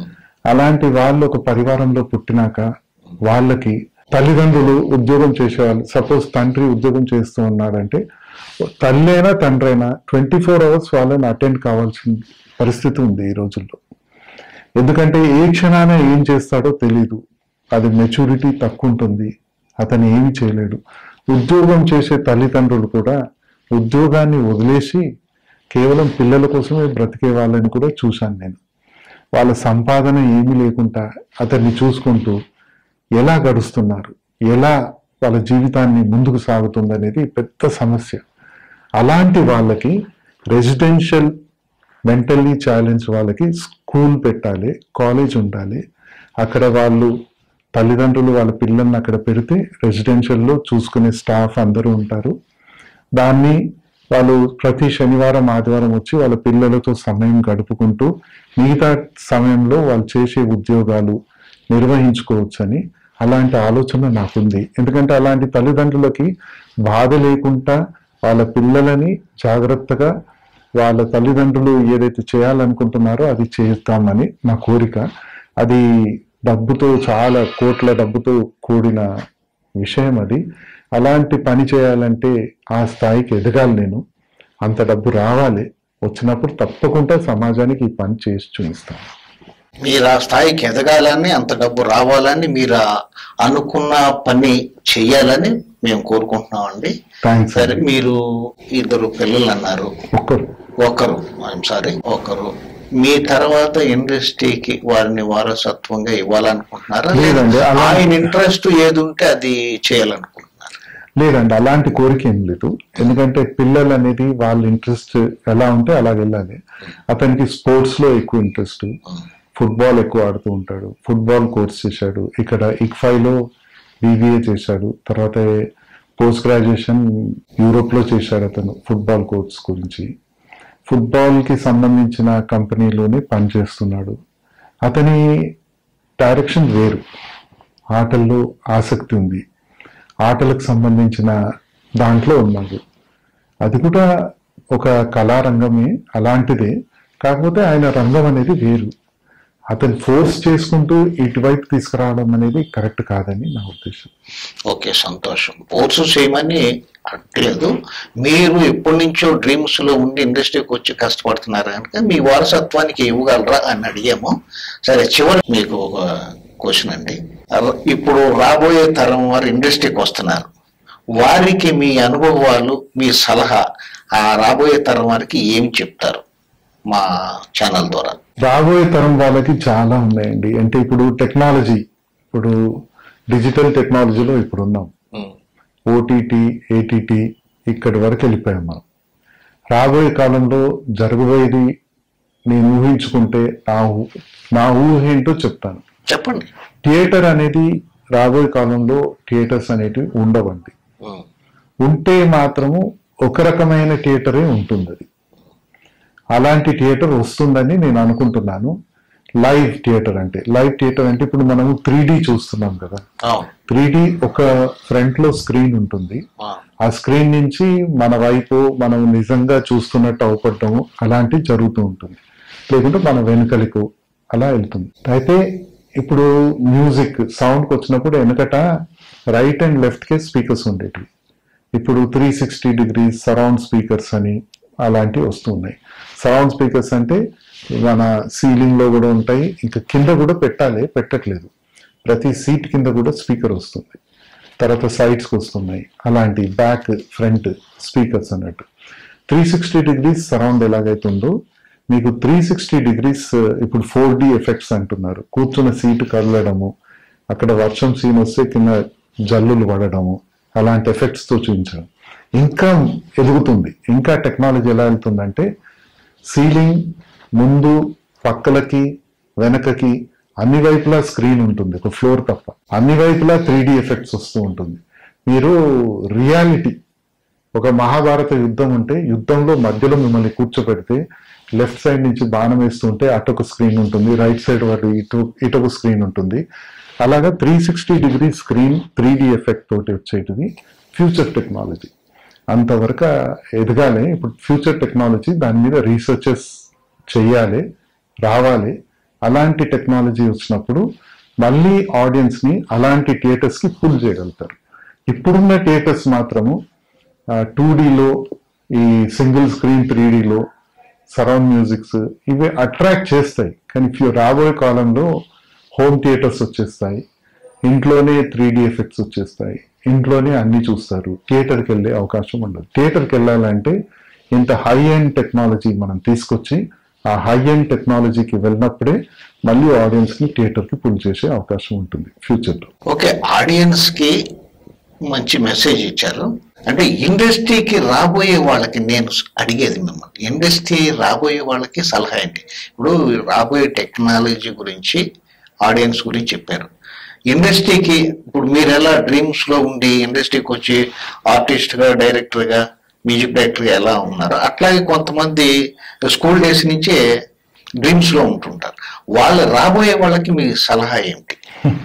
Speaker 2: అలాంటి వాళ్ళు ఒక పరివారంలో పుట్టినాక వాళ్ళకి తల్లిదండ్రులు ఉద్యోగం చేసేవాళ్ళు సపోజ్ తండ్రి ఉద్యోగం చేస్తూ ఉన్నాడంటే తల్లి అయినా తండ్రి అయినా ట్వంటీ ఫోర్ అవర్స్ వాళ్ళని అటెండ్ కావాల్సిన పరిస్థితి ఉంది ఈ రోజుల్లో ఎందుకంటే ఏ క్షణాన ఏం చేస్తాడో తెలీదు అది మెచ్యూరిటీ తక్కువ ఉంటుంది అతను ఏమి చేయలేడు ఉద్యోగం చేసే తల్లిదండ్రులు కూడా ఉద్యోగాన్ని వదిలేసి కేవలం పిల్లల కోసమే బ్రతికే వాళ్ళని కూడా చూశాను నేను వాళ్ళ సంపాదన ఏమీ లేకుండా అతన్ని చూసుకుంటూ ఎలా గడుస్తున్నారు ఎలా వాళ్ళ జీవితాన్ని ముందుకు సాగుతుందనేది పెద్ద సమస్య అలాంటి వాళ్ళకి రెసిడెన్షియల్ మెంటల్లీ ఛాలెంజ్ వాళ్ళకి స్కూల్ పెట్టాలి కాలేజ్ ఉండాలి అక్కడ వాళ్ళు తల్లిదండ్రులు వాళ్ళ పిల్లల్ని అక్కడ పెడితే రెసిడెన్షియల్లో చూసుకునే స్టాఫ్ అందరూ ఉంటారు దాన్ని వాళ్ళు ప్రతి శనివారం ఆదివారం వచ్చి వాళ్ళ పిల్లలతో సమయం గడుపుకుంటూ మిగతా సమయంలో వాళ్ళు చేసే ఉద్యోగాలు నిర్వహించుకోవచ్చని అలాంటి ఆలోచన నాకుంది ఎందుకంటే అలాంటి తల్లిదండ్రులకి బాధ లేకుండా వాళ్ళ పిల్లలని జాగ్రత్తగా వాళ్ళ తల్లిదండ్రులు ఏదైతే చేయాలనుకుంటున్నారో అది చేస్తామని నా కోరిక అది డబ్బుతో చాలా కోట్ల డబ్బుతో కూడిన విషయం అది అలాంటి పని చేయాలంటే ఆ స్థాయికి ఎదగాలి నేను అంత డబ్బు రావాలి వచ్చినప్పుడు తప్పకుండా సమాజానికి ఈ పని చేసి చూపిస్తాను
Speaker 1: మీరు ఆ స్థాయికి ఎదగాలని అంత డబ్బు రావాలని మీరు ఆ అనుకున్న పని చెయ్యాలని మేము కోరుకుంటున్నామండి
Speaker 2: థ్యాంక్స్
Speaker 1: సరే మీరు ఇద్దరు పిల్లలు అన్నారు
Speaker 2: ఒక్కరు
Speaker 1: ఒకరు ఐఎమ్ సారీ ఒకరు మీ తర్వాత ఇండస్ట్రీకి వారిని వారసత్వంగా ఇవ్వాలనుకుంటున్నారా
Speaker 2: లేదండి,
Speaker 1: లేదా
Speaker 2: అలా-
Speaker 1: ఆయన ఇంట్రెస్ట్ ఏది ఉంటే అది చేయాలనుకుంటున్నారు
Speaker 2: లేదండి అలాంటి కోరిక ఏం లేదు ఎందుకంటే పిల్లలు అనేది వాళ్ళ ఇంట్రెస్ట్ ఎలా ఉంటే అలా వెళ్ళాలి అతనికి స్పోర్ట్స్ లో ఎక్కువ ఇంట్రెస్ట్ ఫుట్బాల్ ఎక్కువ ఆడుతూ ఉంటాడు ఫుట్బాల్ కోర్స్ చేశాడు ఇక్కడ ఇక్ఫై లో బీబీఏ చేశాడు తర్వాత పోస్ట్ గ్రాడ్యుయేషన్ యూరోప్ లో చేశాడు అతను ఫుట్బాల్ కోర్స్ గురించి ఫుట్బాల్ కి సంబంధించిన కంపెనీలోనే పనిచేస్తున్నాడు అతని డైరెక్షన్ వేరు ఆటల్లో ఆసక్తి ఉంది ఆటలకు సంబంధించిన దాంట్లో ఉన్నాడు అది కూడా ఒక కళారంగమే అలాంటిదే కాకపోతే ఆయన రంగం అనేది వేరు అతను ఫోర్స్ చేసుకుంటూ ఇటువైపు తీసుకురావడం అనేది కరెక్ట్ కాదని నా ఉద్దేశం
Speaker 1: ఓకే సంతోషం కోర్సు చేయమని అట్లేదు మీరు ఎప్పటి నుంచో డ్రీమ్స్ లో ఉండి ఇండస్ట్రీకి వచ్చి కష్టపడుతున్నారు కనుక మీ వారసత్వానికి ఇవ్వగలరా అని అడిగాము సరే చివరి మీకు ఒక క్వశ్చన్ అండి ర- ఇప్పుడు రాబోయే తరం వారు ఇండస్ట్రీకి వస్తున్నారు వారికి మీ అనుభవాలు మీ సలహా ఆ రాబోయే తరం వారికి ఏం చెప్తారు మా ఛానల్ ద్వారా
Speaker 2: రాబోయే తరం వాళ్ళకి చాలా ఉన్నాయండి అంటే ఇప్పుడు టెక్నాలజీ ఇప్పుడు డిజిటల్ టెక్నాలజీలో ఇప్పుడు ఉన్నాం
Speaker 1: ఉమ్,
Speaker 2: ఓటీటీ ఏటీటీ ఇక్కడి వరకు వెళ్ళిపోయాం మనం రాబోయే కాలంలో జరగబోయేది నేను ఊహించుకుంటే నా ఊ- నా ఊహ ఏంటో చెప్తాను
Speaker 1: చెప్పండి
Speaker 2: థియేటర్ అనేది రాబోయే కాలంలో థియేటర్స్ అనేటివి ఉండవండి
Speaker 1: ఉమ్,
Speaker 2: ఉంటే మాత్రము ఒక రకమైన థియేటరే ఉంటుంది అది అలాంటి థియేటర్ వస్తుందని నేను అనుకుంటున్నాను లైవ్ థియేటర్ అంటే లైవ్ థియేటర్ అంటే ఇప్పుడు మనము త్రీ చూస్తున్నాం కదా
Speaker 1: అవును
Speaker 2: త్రీ ఒక ఫ్రంట్ లో స్క్రీన్ ఉంటుంది
Speaker 1: ఆ,
Speaker 2: ఆ స్క్రీన్ నుంచి మన వైపు మనం నిజంగా చూస్తున్నట్టు అవపడటము అలాంటివి జరుగుతూ ఉంటుంది లేకుంటే మన వెనుకలకు అలా వెళ్తుంది అయితే ఇప్పుడు మ్యూజిక్ సౌండ్కి వచ్చినప్పుడు వెనకట రైట్ అండ్ లెఫ్ట్ కే స్పీకర్స్ ఉండేటివి ఇప్పుడు three sixty degrees surround speakers అని అలాంటివి వస్తున్నాయి సరౌండ్ స్పీకర్స్ అంటే మన సీలింగ్ లో కూడా ఉంటాయి ఇంకా కింద కూడా పెట్టాలి పెట్టట్లేదు ప్రతి సీట్ కింద కూడా స్పీకర్ వస్తుంది తర్వాత సైడ్స్కి వస్తున్నాయి అలాంటి బ్యాక్ ఫ్రంట్ స్పీకర్స్ అన్నట్టు త్రీ సిక్స్టీ డిగ్రీస్ సరౌండ్ ఎలాగైతుందో మీకు త్రీ సిక్స్టీ డిగ్రీస్ ఇప్పుడు ఫోర్ డి ఎఫెక్ట్స్ అంటున్నారు కూర్చున్న సీటు కదలడము అక్కడ వర్షం సీన్ వస్తే కింద జల్లులు పడడము అలాంటి ఎఫెక్ట్స్ తో చూపించడం ఇంకా ఎదుగుతుంది ఇంకా టెక్నాలజీ ఎలా వెళ్తుందంటే సీలింగ్ ముందు పక్కలకి వెనకకి అన్ని వైపులా స్క్రీన్ ఉంటుంది ఒక ఫ్లోర్ తప్ప అన్ని వైపులా త్రీ ఎఫెక్ట్స్ వస్తూ ఉంటుంది మీరు రియాలిటీ ఒక మహాభారత యుద్ధం ఉంటే యుద్ధంలో మధ్యలో మిమ్మల్ని కూర్చోబెడితే లెఫ్ట్ సైడ్ నుంచి బాణం వేస్తుంటే అటొక స్క్రీన్ ఉంటుంది రైట్ సైడ్ వాడు ఇటు ఇటొక స్క్రీన్ ఉంటుంది అలాగా three sixty degree screen three effect తోటి వచ్చేటిది ఫ్యూచర్ టెక్నాలజీ అంతవరకు ఎదగాలి ఇప్పుడు ఫ్యూచర్ టెక్నాలజీ దాని మీద రీసెర్చెస్ చెయ్యాలి రావాలి అలాంటి టెక్నాలజీ వచ్చినప్పుడు మళ్ళీ ఆడియన్స్ ని అలాంటి థియేటర్స్ కి పుల్ చేయగలుగుతారు ఇప్పుడున్న థియేటర్స్ మాత్రము టూ లో ఈ సింగిల్ స్క్రీన్ త్రీ లో సరౌండ్ మ్యూజిక్స్ ఇవి అట్రాక్ట్ చేస్తాయి కానీ ఫ్యూ రాబోయే కాలంలో హోమ్ థియేటర్స్ వచ్చేస్తాయి ఇంట్లోనే త్రీ ఎఫెక్ట్స్ వచ్చేస్తాయి ఇంట్లోనే అన్ని చూస్తారు థియేటర్కి వెళ్ళే అవకాశం ఉండదు థియేటర్కి వెళ్ళాలంటే ఇంత హై ఎండ్ టెక్నాలజీ మనం తీసుకొచ్చి ఆ హై ఎండ్ టెక్నాలజీకి వెళ్ళినప్పుడే మళ్ళీ ఆడియన్స్ ని థియేటర్ కి పుల్ చేసే అవకాశం ఉంటుంది ఫ్యూచర్ లో
Speaker 1: ఓకే ఆడియన్స్ కి మంచి మెసేజ్ ఇచ్చారు అంటే ఇండస్ట్రీకి రాబోయే వాళ్ళకి నేను అడిగేది మిమ్మల్ని ఇండస్ట్రీ రాబోయే వాళ్ళకి సలహా ఏంటి ఇప్పుడు రాబోయే టెక్నాలజీ గురించి ఆడియన్స్ గురించి చెప్పారు ఇండస్ట్రీకి ఇప్పుడు మీరు ఎలా డ్రీమ్స్ లో ఉండి ఇండస్ట్రీకి వచ్చి ఆర్టిస్ట్ గా డైరెక్టర్ గా మ్యూజిక్ డైరెక్టర్ గా ఎలా ఉన్నారు అట్లాగే కొంతమంది స్కూల్ డేస్ నుంచే డ్రీమ్స్ లో ఉంటుంటారు వాళ్ళు రాబోయే వాళ్ళకి మీ సలహా ఏమిటి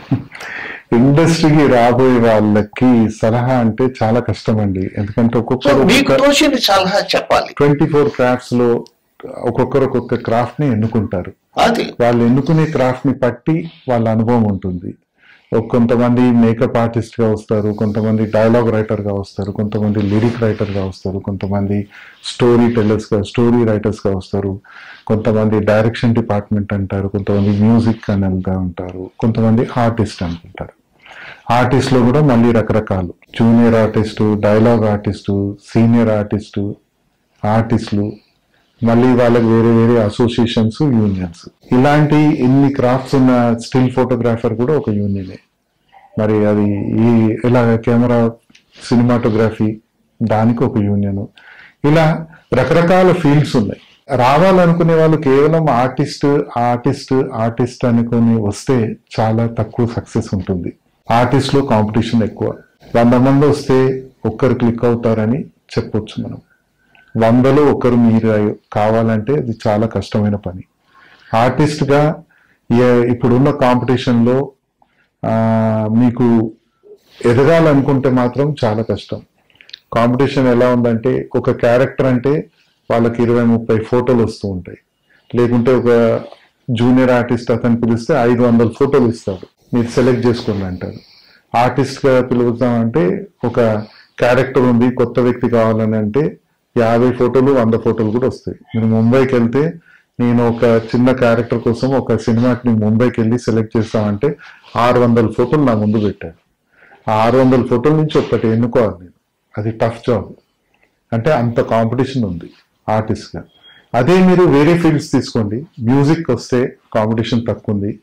Speaker 2: ఇండస్ట్రీకి రాబోయే వాళ్ళకి సలహా అంటే చాలా కష్టం అండి ఎందుకంటే
Speaker 1: సో
Speaker 2: ఒక్కొక్కరు
Speaker 1: మీకు తోచిన సలహా చెప్పాలి
Speaker 2: ట్వంటీ ఫోర్ క్రాఫ్ట్స్ లో ఒక్కొక్కరు ఒక్కొక్క క్రాఫ్ట్ ని ఎన్నుకుంటారు
Speaker 1: అది
Speaker 2: వాళ్ళు ఎన్నుకునే క్రాఫ్ట్ ని బట్టి వాళ్ళ అనుభవం ఉంటుంది ఒక కొంతమంది మేకప్ ఆర్టిస్ట్ గా వస్తారు కొంతమంది డైలాగ్ రైటర్ గా వస్తారు కొంతమంది లిరిక్ రైటర్ గా వస్తారు కొంతమంది స్టోరీ టెల్లర్స్ గా స్టోరీ రైటర్స్ గా వస్తారు కొంతమంది డైరెక్షన్ డిపార్ట్మెంట్ అంటారు కొంతమంది మ్యూజిక్ గా ఉంటారు కొంతమంది ఆర్టిస్ట్ అనుకుంటారు ఆర్టిస్ట్ లో కూడా మళ్ళీ రకరకాలు junior artist dialogue artist senior artist ఆర్టిస్టులు మళ్ళీ వాళ్ళకి వేరే వేరే అసోసియేషన్స్ యూనియన్స్ ఇలాంటి ఎన్ని క్రాఫ్ట్స్ ఉన్న స్టిల్ ఫోటోగ్రాఫర్ కూడా ఒక యూనియనే మరి అది ఈ ఇలాగ కెమెరా సినిమాటోగ్రఫీ దానికి ఒక యూనియన్ ఇలా రకరకాల ఫీల్డ్స్ ఉన్నాయి రావాలనుకునే వాళ్ళు కేవలం ఆర్టిస్ట్ ఆర్టిస్ట్ ఆర్టిస్ట్ అనుకుని వస్తే చాలా తక్కువ సక్సెస్ ఉంటుంది ఆర్టిస్ట్ లో కాంపిటీషన్ ఎక్కువ వంద మంది వస్తే ఒక్కరు క్లిక్ అవుతారని చెప్పొచ్చు మనం వందలో ఒకరు మీరు అయి- కావాలంటే అది చాలా కష్టమైన పని ఆర్టిస్ట్ గా ఏ- ఇప్పుడున్న కాంపిటీషన్ లో ఆ, మీకు ఎదగాలనుకుంటే మాత్రం చాలా కష్టం కాంపిటీషన్ ఎలా ఉందంటే ఒక క్యారెక్టర్ అంటే వాళ్ళకి ఇరవై ముప్పై ఫోటోలు వస్తూ ఉంటాయి లేకుంటే ఒక జూనియర్ ఆర్టిస్ట్ అతను పిలిస్తే ఐదు వందల ఫోటోలు ఇస్తారు మీరు సెలెక్ట్ చేసుకోండి అంటారు ఆర్టిస్ట్ గా పిలుపుతామంటే ఒక క్యారెక్టర్ ఉంది కొత్త వ్యక్తి కావాలని అంటే యాభై ఫోటోలు వంద ఫోటోలు కూడా వస్తాయి మీరు ముంబైకి వెళ్తే నేను ఒక చిన్న క్యారెక్టర్ కోసం ఒక సినిమాకి ముంబైకి వెళ్ళి సెలెక్ట్ చేస్తామంటే ఆరు వందల ఫోటోలు నా ముందు పెట్టారు ఆ ఆరు వందల ఫోటోల నుంచి ఒక్కటి ఎన్నుకోవాలి నేను అది టఫ్ జాబ్ అంటే అంత కాంపిటీషన్ ఉంది ఆర్టిస్ట్ గా అదే మీరు వేరే ఫీల్డ్స్ తీసుకోండి మ్యూజిక్ వస్తే కాంపిటీషన్ తక్కువ ఉంది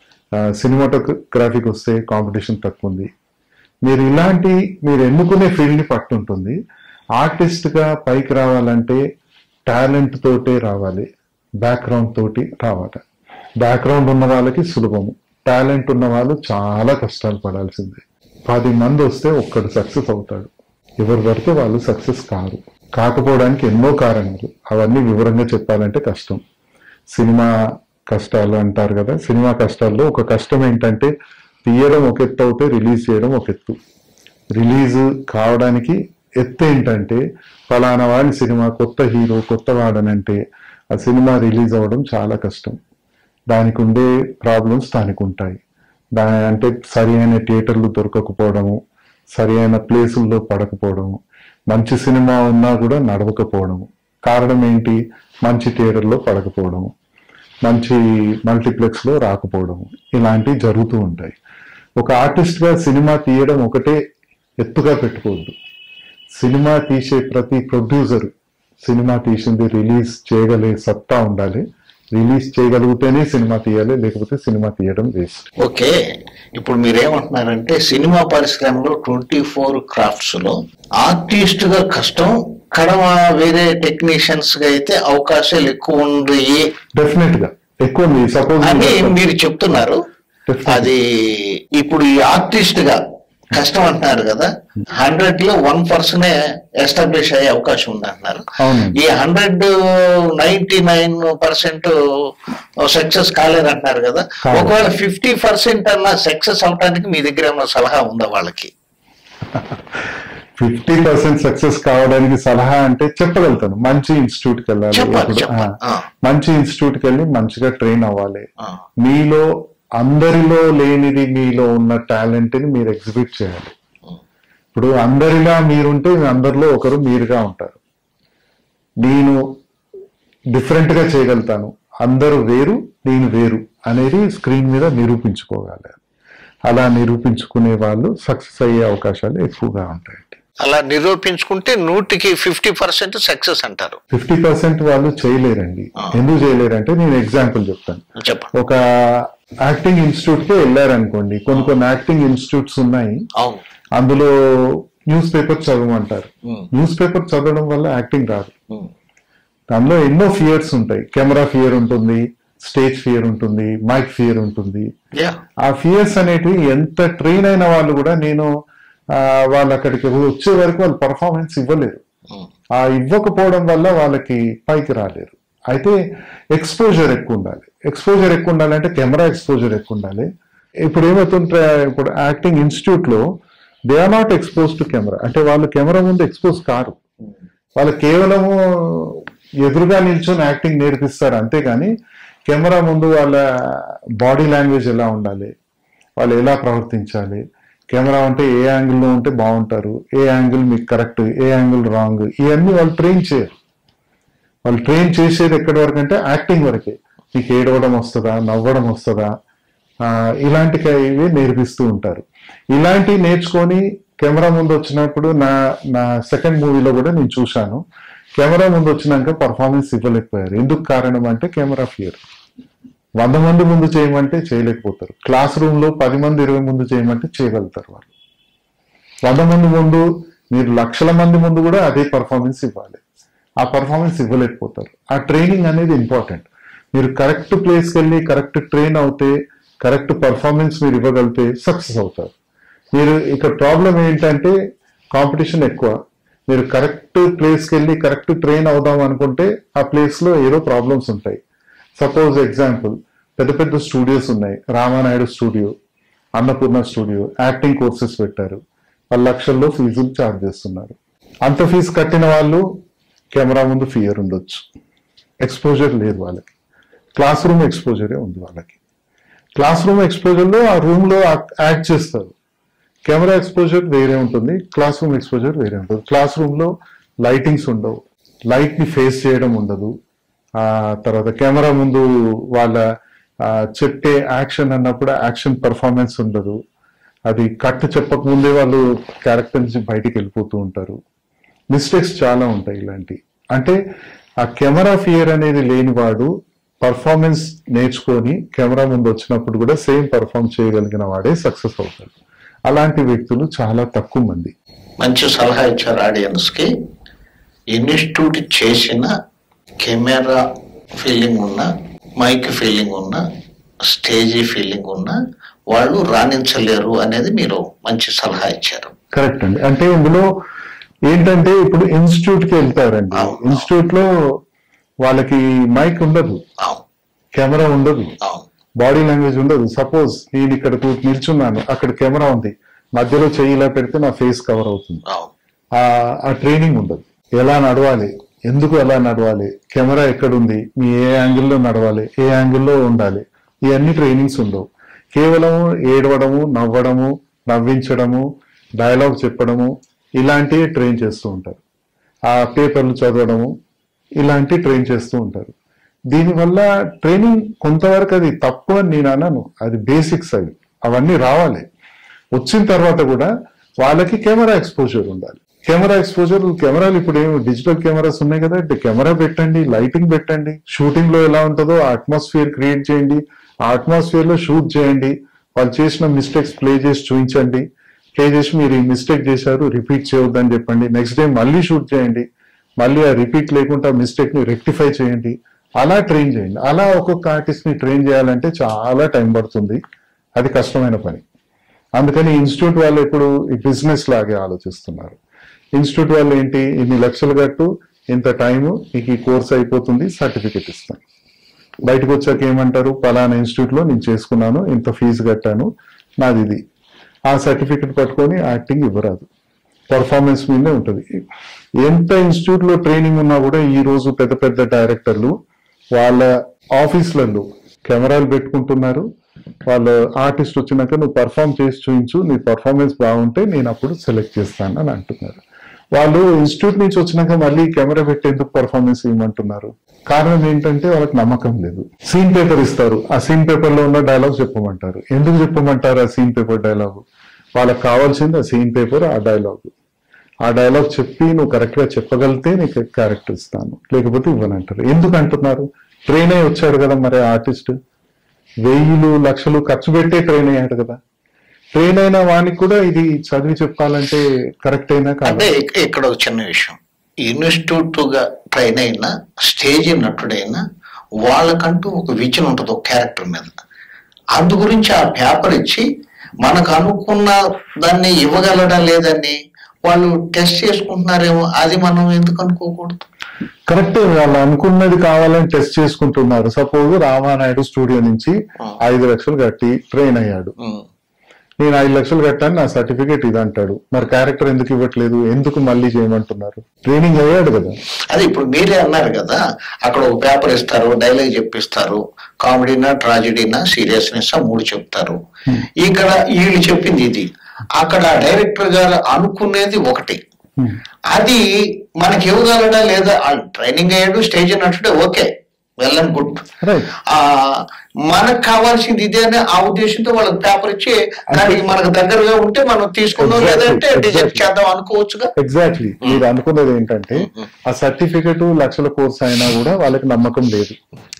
Speaker 2: సినిమాటోగ్రఫీకి వస్తే కాంపిటీషన్ తక్కువ ఉంది మీరు ఇలాంటి మీరు ఎన్నుకునే ఫీల్డ్ ని పట్టుంటుంది ఆర్టిస్ట్ గా పైకి రావాలంటే టాలెంట్ తోటే రావాలి బ్యాక్గ్రౌండ్ తోటి రావాలి బ్యాక్గ్రౌండ్ ఉన్న వాళ్ళకి సులభము టాలెంట్ ఉన్న వాళ్ళు చాలా కష్టాలు పడాల్సిందే పది మంది వస్తే ఒక్కడు సక్సెస్ అవుతాడు ఎవరు పడితే వాళ్ళు సక్సెస్ కారు కాకపోవడానికి ఎన్నో కారణాలు అవన్నీ వివరంగా చెప్పాలంటే కష్టం సినిమా కష్టాలు అంటారు కదా సినిమా కష్టాల్లో ఒక కష్టం ఏంటంటే తీయడం ఒక ఎత్తు అవుతే రిలీజ్ చేయడం ఒక ఎత్తు రిలీజ్ కావడానికి ఎత్తు ఏంటంటే ఫలానా వాడి సినిమా కొత్త హీరో కొత్త వాడనంటే ఆ సినిమా రిలీజ్ అవ్వడం చాలా కష్టం దానికి ఉండే ప్రాబ్లమ్స్ దానికి ఉంటాయి దాని అంటే సరి అయిన థియేటర్లు దొరకకపోవడము సరి అయిన ప్లేసుల్లో పడకపోవడము మంచి సినిమా ఉన్నా కూడా నడవకపోవడము కారణం ఏంటి మంచి థియేటర్లో పడకపోవడము మంచి మల్టీప్లెక్స్ లో రాకపోవడము ఇలాంటివి జరుగుతూ ఉంటాయి ఒక ఆర్టిస్ట్ గా సినిమా తీయడం ఒకటే ఎత్తుగా పెట్టుకోవద్దు సినిమా తీసే ప్రతి ప్రొడ్యూసర్ సినిమా తీసింది రిలీజ్ చేయగలిగే సత్తా ఉండాలి రిలీజ్ చేయగలిగితేనే సినిమా తీయాలి లేకపోతే సినిమా తీయడం వేస్ట్
Speaker 1: ఓకే ఇప్పుడు మీరేమంటున్నారంటే సినిమా పరిశ్రమలో ట్వంటీ ఫోర్ క్రాఫ్ట్స్ లో ఆర్టిస్ట్ గా కష్టం కడమ వేరే టెక్నీషియన్స్ గా అయితే అవకాశాలు ఎక్కువ ఉన్నాయి
Speaker 2: డెఫినెట్ గా ఎక్కువ ఉంది సపోజ్
Speaker 1: అని మీరు చెప్తున్నారు అది ఇప్పుడు ఈ ఆర్టిస్ట్ గా కష్టం అంటున్నారు కదా హండ్రెడ్ లో వన్ పర్సనే ఎస్టాబ్లిష్ అయ్యే అవకాశం ఉంది అంటున్నారు
Speaker 2: అవునండి.
Speaker 1: ఈ hundred ninety nine percent success కాలేదంటున్నారు కదా
Speaker 2: కాలేదు.
Speaker 1: ఒకవేళ ఫిఫ్టీ పర్సెంట్ అన్న సక్సెస్ అవడానికి మీ దగ్గర ఏమైనా సలహా ఉందా వాళ్ళకి
Speaker 2: ఫిఫ్టీ పర్సెంట్ సక్సెస్ కావడానికి సలహా అంటే చెప్పగలుగుతాను మంచి ఇన్స్టిట్యూట్ కి వెళ్ళాలి
Speaker 1: చెప్పాలి,
Speaker 2: ఇప్పుడు,
Speaker 1: చెప్పాలి.
Speaker 2: ఆ,
Speaker 1: ఆ.
Speaker 2: మంచి ఇన్స్టిట్యూట్ కి వెళ్ళి మంచిగా ట్రైన్ అవ్వాలి
Speaker 1: ఆ.
Speaker 2: మీలో అందరిలో లేనిది మీలో ఉన్న టాలెంట్ ని మీరు ఎగ్జిబిట్ చేయాలి ఇప్పుడు అందరిలా మీరుంటే అందరిలో ఒకరు మీరుగా ఉంటారు నేను డిఫరెంట్ గా చేయగలుగుతాను అందరూ వేరు నేను వేరు అనేది స్క్రీన్ మీద నిరూపించుకోగలరు అలా నిరూపించుకునే వాళ్ళు సక్సెస్ అయ్యే అవకాశాలు ఎక్కువగా ఉంటాయండి
Speaker 1: అలా నిరూపించుకుంటే నూటికి ఫిఫ్టీ పర్సెంట్ సక్సెస్ అంటారు
Speaker 2: ఫిఫ్టీ పర్సెంట్ వాళ్ళు చేయలేరండి
Speaker 1: ఆ.
Speaker 2: ఎందుకు చేయలేరంటే నేను ఎగ్జాంపుల్ చెప్తాను
Speaker 1: చెప్పండి
Speaker 2: ఒక యాక్టింగ్ ఇన్స్టిట్యూట్ కి వెళ్ళారనుకోండి కొన్ని కొన్ని యాక్టింగ్ ఇన్స్టిట్యూట్స్ ఉన్నాయి
Speaker 1: అవును
Speaker 2: అందులో న్యూస్ పేపర్ చదవమంటారు
Speaker 1: ఉమ్,
Speaker 2: న్యూస్ పేపర్ చదవడం వల్ల యాక్టింగ్ రాదు
Speaker 1: ఉమ్,
Speaker 2: దానిలో ఎన్నో ఫియర్స్ ఉంటాయి కెమెరా ఫియర్ ఉంటుంది స్టేజ్ ఫియర్ ఉంటుంది మైక్ ఫియర్ ఉంటుంది
Speaker 1: యా
Speaker 2: ఆ ఫియర్స్ అనేటివి ఎంత ట్రైన్ అయిన వాళ్ళు కూడా నేను ఆ, వాళ్ళు అక్కడికి వచ్చే వరకు వాళ్ళు పర్ఫార్మెన్స్ ఇవ్వలేరు
Speaker 1: ఉమ్,
Speaker 2: ఆ ఇవ్వకపోవడం వల్ల వాళ్ళకి పైకి రాలేరు అయితే ఎక్స్పోజర్ ఎక్కువ ఉండాలి ఎక్స్పోజర్ ఎక్కువ ఉండాలంటే కెమెరా ఎక్స్పోజర్ ఎక్కువ ఉండాలి ఇప్పుడు ఏమవుతుంటే ఇప్పుడు యాక్టింగ్ ఇన్స్టిట్యూట్ లో they are not expose to camera అంటే వాళ్ళు కెమెరా ముందు ఎక్స్పోజ్ కారు వాళ్ళు కేవలము ఎదురుగా నిల్చొని యాక్టింగ్ నేర్పిస్తారు అంతేగాని కెమెరా ముందు వాళ్ళ బాడీ లాంగ్వేజ్ ఎలా ఉండాలి వాళ్ళు ఎలా ప్రవర్తించాలి కెమెరా అంటే ఏ యాంగిల్లో ఉంటే బాగుంటారు ఏ యాంగిల్ మీకు కరెక్ట్ ఏ యాంగిల్ రాంగ్ ఇవన్నీ వాళ్ళు ట్రైన్ చేయరు వాళ్ళు ట్రైన్ చేసేది ఎక్కడి వరకు అంటే యాక్టింగ్ వరకే మీకు ఏడవడం వస్తుందా నవ్వడం వస్తుందా ఆ, ఇలాంటి క- ఇవి నేర్పిస్తూ ఉంటారు ఇలాంటివి నేర్చుకొని కెమెరా ముందు వచ్చినప్పుడు నా నా సెకండ్ మూవీలో కూడా నేను చూశాను కెమెరా ముందు వచ్చినాక పర్ఫార్మెన్స్ ఇవ్వలేకపోయారు ఎందుకు కారణం అంటే కెమెరా ఫియర్ వంద మంది ముందు చేయమంటే చేయలేకపోతారు క్లాస్ రూమ్ లో పది మంది ఇరవై ముందు చేయమంటే చేయగలుగుతారు వాళ్ళు వంద మంది ముందు మీరు లక్షల మంది ముందు కూడా అదే పర్ఫార్మెన్స్ ఇవ్వాలి ఆ పర్ఫార్మెన్స్ ఇవ్వలేకపోతారు ఆ ట్రైనింగ్ అనేది ఇంపార్టెంట్ మీరు కరెక్ట్ ప్లేస్కి వెళ్ళి కరెక్ట్ ట్రైన్ అవుతే కరెక్ట్ పర్ఫార్మెన్స్ మీరు ఇవ్వగలిగితే సక్సెస్ అవుతారు మీరు ఇక్కడ ప్రాబ్లం ఏంటంటే కాంపిటీషన్ ఎక్కువ మీరు కరెక్ట్ ప్లేస్కి వెళ్ళి కరెక్ట్ ట్రైన్ అవుదాం అనుకుంటే ఆ ప్లేస్లో ఏదో ప్రాబ్లమ్స్ ఉంటాయి సపోజ్ ఎగ్జాంపుల్ పెద్ద పెద్ద స్టూడియోస్ ఉన్నాయి Ramanaidu studio Annapurna studio acting courses పెట్టారు వాళ్ళు లక్షల్లో ఫీజులు ఛార్జ్ చేస్తున్నారు అంత ఫీజు కట్టిన వాళ్ళు కెమెరా ముందు ఫియర్ ఉండొచ్చు ఎక్స్పోజర్ లేదు వాళ్ళకి క్లాస్ రూమ్ ఎక్స్పోజరే ఉంది వాళ్ళకి క్లాస్ రూమ్ ఎక్స్పోజర్లో ఆ రూమ్లో యాక్ట్ చేస్తారు కెమెరా ఎక్స్పోజర్ వేరే ఉంటుంది క్లాస్ రూమ్ ఎక్స్పోజర్ వేరే ఉంటుంది క్లాస్ రూమ్లో లైటింగ్స్ ఉండవు లైట్ని ఫేస్ చేయడం ఉండదు ఆ తర్వాత కెమెరా ముందు వాళ్ళ ఆ, చెప్పే యాక్షన్ అన్నప్పుడు యాక్షన్ పర్ఫార్మెన్స్ ఉండదు అది కట్ చెప్పక ముందే వాళ్ళు క్యారెక్టర్ నుంచి బయటికి వెళ్ళిపోతూ ఉంటారు మిస్టేక్స్ చాలా ఉంటాయి ఇలాంటి అంటే ఆ కెమెరా ఫియర్ అనేది లేనివాడు పర్ఫార్మెన్స్ నేర్చుకొని కెమెరా ముందు వచ్చినప్పుడు కూడా సేమ్ పర్ఫార్మ్ చేయగలిగిన వాడే సక్సెస్ అవుతాడు అలాంటి వ్యక్తులు చాలా తక్కువ మంది
Speaker 1: మంచి సలహా ఇచ్చారు ఆడియన్స్ కి ఇన్స్టిట్యూట్ చేసిన కెమెరా ఫీలింగ్ ఉన్న మైక్ ఫీలింగ్ ఉన్న స్టేజీ ఫీలింగ్ ఉన్న వాళ్ళు రాణించలేరు అనేది మీరు మంచి సలహా ఇచ్చారు
Speaker 2: కరెక్ట్ అండి అంటే ఇందులో ఏంటంటే ఇప్పుడు ఇన్స్టిట్యూట్ కి వెళ్తారండి
Speaker 1: అవును.
Speaker 2: ఇన్స్టిట్యూట్ లో వాళ్ళకి మైక్ ఉండదు
Speaker 1: అవును
Speaker 2: కెమెరా ఉండదు
Speaker 1: అవును
Speaker 2: బాడీ లాంగ్వేజ్ ఉండదు సపోజ్ నేను ఇక్కడ కూ- నిల్చున్నాను అక్కడ కెమెరా ఉంది మధ్యలో చెయ్యి ఇలా పెడితే నా ఫేస్ కవర్ అవుతుంది
Speaker 1: అవును
Speaker 2: ఆ- ఆ ట్రైనింగ్ ఉండదు ఎలా నడవాలి ఎందుకు ఎలా నడవాలి కెమెరా ఎక్కడుంది మీ ఏ యాంగిల్లో నడవాలి ఏ యాంగిల్లో ఉండాలి ఇవన్నీ ట్రైనింగ్స్ ఉండవు కేవలం ఏడవడము నవ్వడము నవ్వించడము డైలాగ్ చెప్పడము ఇలాంటివి ట్రైన్ చేస్తూ ఉంటారు ఆ పేపర్లు చదవడము ఇలాంటి ట్రైన్ చేస్తూ ఉంటారు దీనివల్ల ట్రైనింగ్ కొంతవరకు అది తప్పు అని నేను అనను అది బేసిక్స్ అవి అవన్నీ రావాలి వచ్చిన తర్వాత కూడా వాళ్ళకి కెమెరా ఎక్స్పోజర్ ఉండాలి కెమెరా ఎక్స్పోజర్ కెమెరాలు ఇప్పుడు ఏమి డిజిటల్ కెమెరాస్ ఉన్నాయి కదా కెమెరా పెట్టండి లైటింగ్ పెట్టండి షూటింగ్ లో ఎలా ఉంటుందో అట్మాస్ఫియర్ క్రియేట్ చేయండి ఆ అట్మాస్ఫియర్ లో షూట్ చేయండి వాళ్ళు చేసిన మిస్టేక్స్ ప్లే చేసి చూపించండి ప్లే చేసి మీరు ఈ మిస్టేక్ చేశారు రిపీట్ చేయొద్దని చెప్పండి నెక్స్ట్ డే మళ్ళీ షూట్ చేయండి మళ్ళీ ఆ రిపీట్ లేకుండా మిస్టేక్ ని రెక్టిఫై చేయండి అలా ట్రైన్ చేయండి అలా ఒక్కొక్క ఆర్టిస్ట్ ని ట్రైన్ చేయాలంటే చాలా టైం పడుతుంది అది కష్టమైన పని అందుకని ఇన్స్టిట్యూట్ వాళ్ళు ఇప్పుడు ఈ బిజినెస్ లాగే ఆలోచిస్తున్నారు ఇన్స్టిట్యూట్ వాళ్ళు ఏంటి ఇన్ని లక్షలు కట్టు ఇంత టైము నీకు ఈ కోర్స్ అయిపోతుంది సర్టిఫికెట్ ఇస్తాను బయటకు వచ్చాక ఏమంటారు పలానా ఇన్స్టిట్యూట్ లో నేను చేసుకున్నాను ఇంత ఫీజు కట్టాను నాది ఇది ఆ సర్టిఫికెట్ పట్టుకొని యాక్టింగ్ ఇవ్వరాదు పర్ఫార్మెన్స్ మీదే ఉంటుంది ఎంత ఇన్స్టిట్యూట్ లో ట్రైనింగ్ ఉన్నా కూడా ఈ రోజు పెద్ద పెద్ద డైరెక్టర్లు వాళ్ళ ఆఫీసులలో కెమెరాలు పెట్టుకుంటున్నారు వాళ్ళ ఆర్టిస్ట్ వచ్చినాక నువ్వు పర్ఫామ్ చేసి చూపించు నీ పర్ఫార్మెన్స్ బాగుంటే నేను అప్పుడు సెలెక్ట్ చేస్తాను అని అంటున్నారు వాళ్ళు ఇన్స్టిట్యూట్ నుంచి వచ్చినాక మళ్ళీ కెమెరా పెట్టి ఎందుకు పర్ఫార్మెన్స్ ఇవ్వమంటున్నారు కారణం ఏంటంటే వాళ్ళకి నమ్మకం లేదు సీన్ పేపర్ ఇస్తారు ఆ సీన్ పేపర్ లో ఉన్న డైలాగ్ చెప్పమంటారు ఎందుకు చెప్పమంటారు ఆ సీన్ పేపర్ డైలాగ్ వాళ్ళకి కావాల్సింది ఆ సీన్ పేపర్ ఆ డైలాగ్ ఆ డైలాగ్ చెప్పి నువ్వు కరెక్ట్ గా చెప్పగలిగితే నీకు క్యారెక్టర్ ఇస్తాను లేకపోతే ఇవ్వనంటారు ఎందుకు అంటున్నారు ట్రైన్ అయి వచ్చాడు కదా మరి ఆర్టిస్ట్ వెయ్యిలు లక్షలు ఖర్చు పెట్టే ట్రైన్ అయ్యాడు కదా ట్రైన్ అయిన వానికి కూడా ఇది చదివి చెప్పాలంటే కరెక్ట్ అయినా కాదు
Speaker 1: అంటే ఇక్- ఇక్కడ ఒక చిన్న విషయం ఇన్స్టిట్యూట్ గా ట్రైన్ అయిన స్టేజ్ నటుడైనా వాళ్ళకంటూ ఒక విజన్ ఉంటుంది ఒక క్యారెక్టర్ మీద అందు గురించి ఆ పేపర్ ఇచ్చి మనకు అనుకున్న దాన్ని ఇవ్వగలడా లేదని వాళ్ళు టెస్ట్ చేసుకుంటున్నారేమో అది మనం ఎందుకు అనుకోకూడదు
Speaker 2: కరెక్ట్ వాళ్ళు అనుకున్నది కావాలని టెస్ట్ చేసుకుంటున్నారు సపోజ్ రామానాయుడు స్టూడియో నుంచి ఐదు లక్షలు కట్టి ట్రైన్ అయ్యాడు
Speaker 1: ఉమ్.
Speaker 2: నేను ఐదు లక్షలు కట్టాను నా సర్టిఫికేట్ ఇది అంటాడు మరి క్యారెక్టర్ ఎందుకు ఇవ్వట్లేదు ఎందుకు మళ్ళీ చేయమంటున్నారు ట్రైనింగ్ అయ్యాడు కదా
Speaker 1: అదే ఇప్పుడు మీరే అన్నారు కదా అక్కడ ఒక పేపర్ ఇస్తారు డైలాగ్ చెప్పిస్తారు కామెడీనా ట్రాజడీనా సీరియస్నెస్ మూడు చెప్తారు ఇక్కడ వీళ్ళు చెప్పింది ఇది అక్కడ డైరెక్టర్ గారు అనుకునేది ఒకటి
Speaker 2: Hmm.
Speaker 1: అది మనకి ఇవ్వగలడా లేదా ట్రైనింగ్ అయ్యాడు స్టేజ్ నటుడే okay well and good
Speaker 2: right
Speaker 1: ఆ మనకు కావాల్సింది ఇదే అనే ఆ ఉద్దేశంతో వాళ్ళకి పేపర్ ఇచ్చి దానికి మనకు దగ్గరగా ఉంటే మనం తీసుకుందాం
Speaker 2: Exactly,
Speaker 1: లేదంటే రిజెక్ట్
Speaker 2: exactly.
Speaker 1: చేద్దాం అనుకోవచ్చుగా
Speaker 2: ఎగ్జాక్ట్లీ మీరు అనుకున్నది ఏంటంటే ఆ సర్టిఫికెట్ లక్షల కోర్స్ అయినా కూడా వాళ్ళకి నమ్మకం లేదు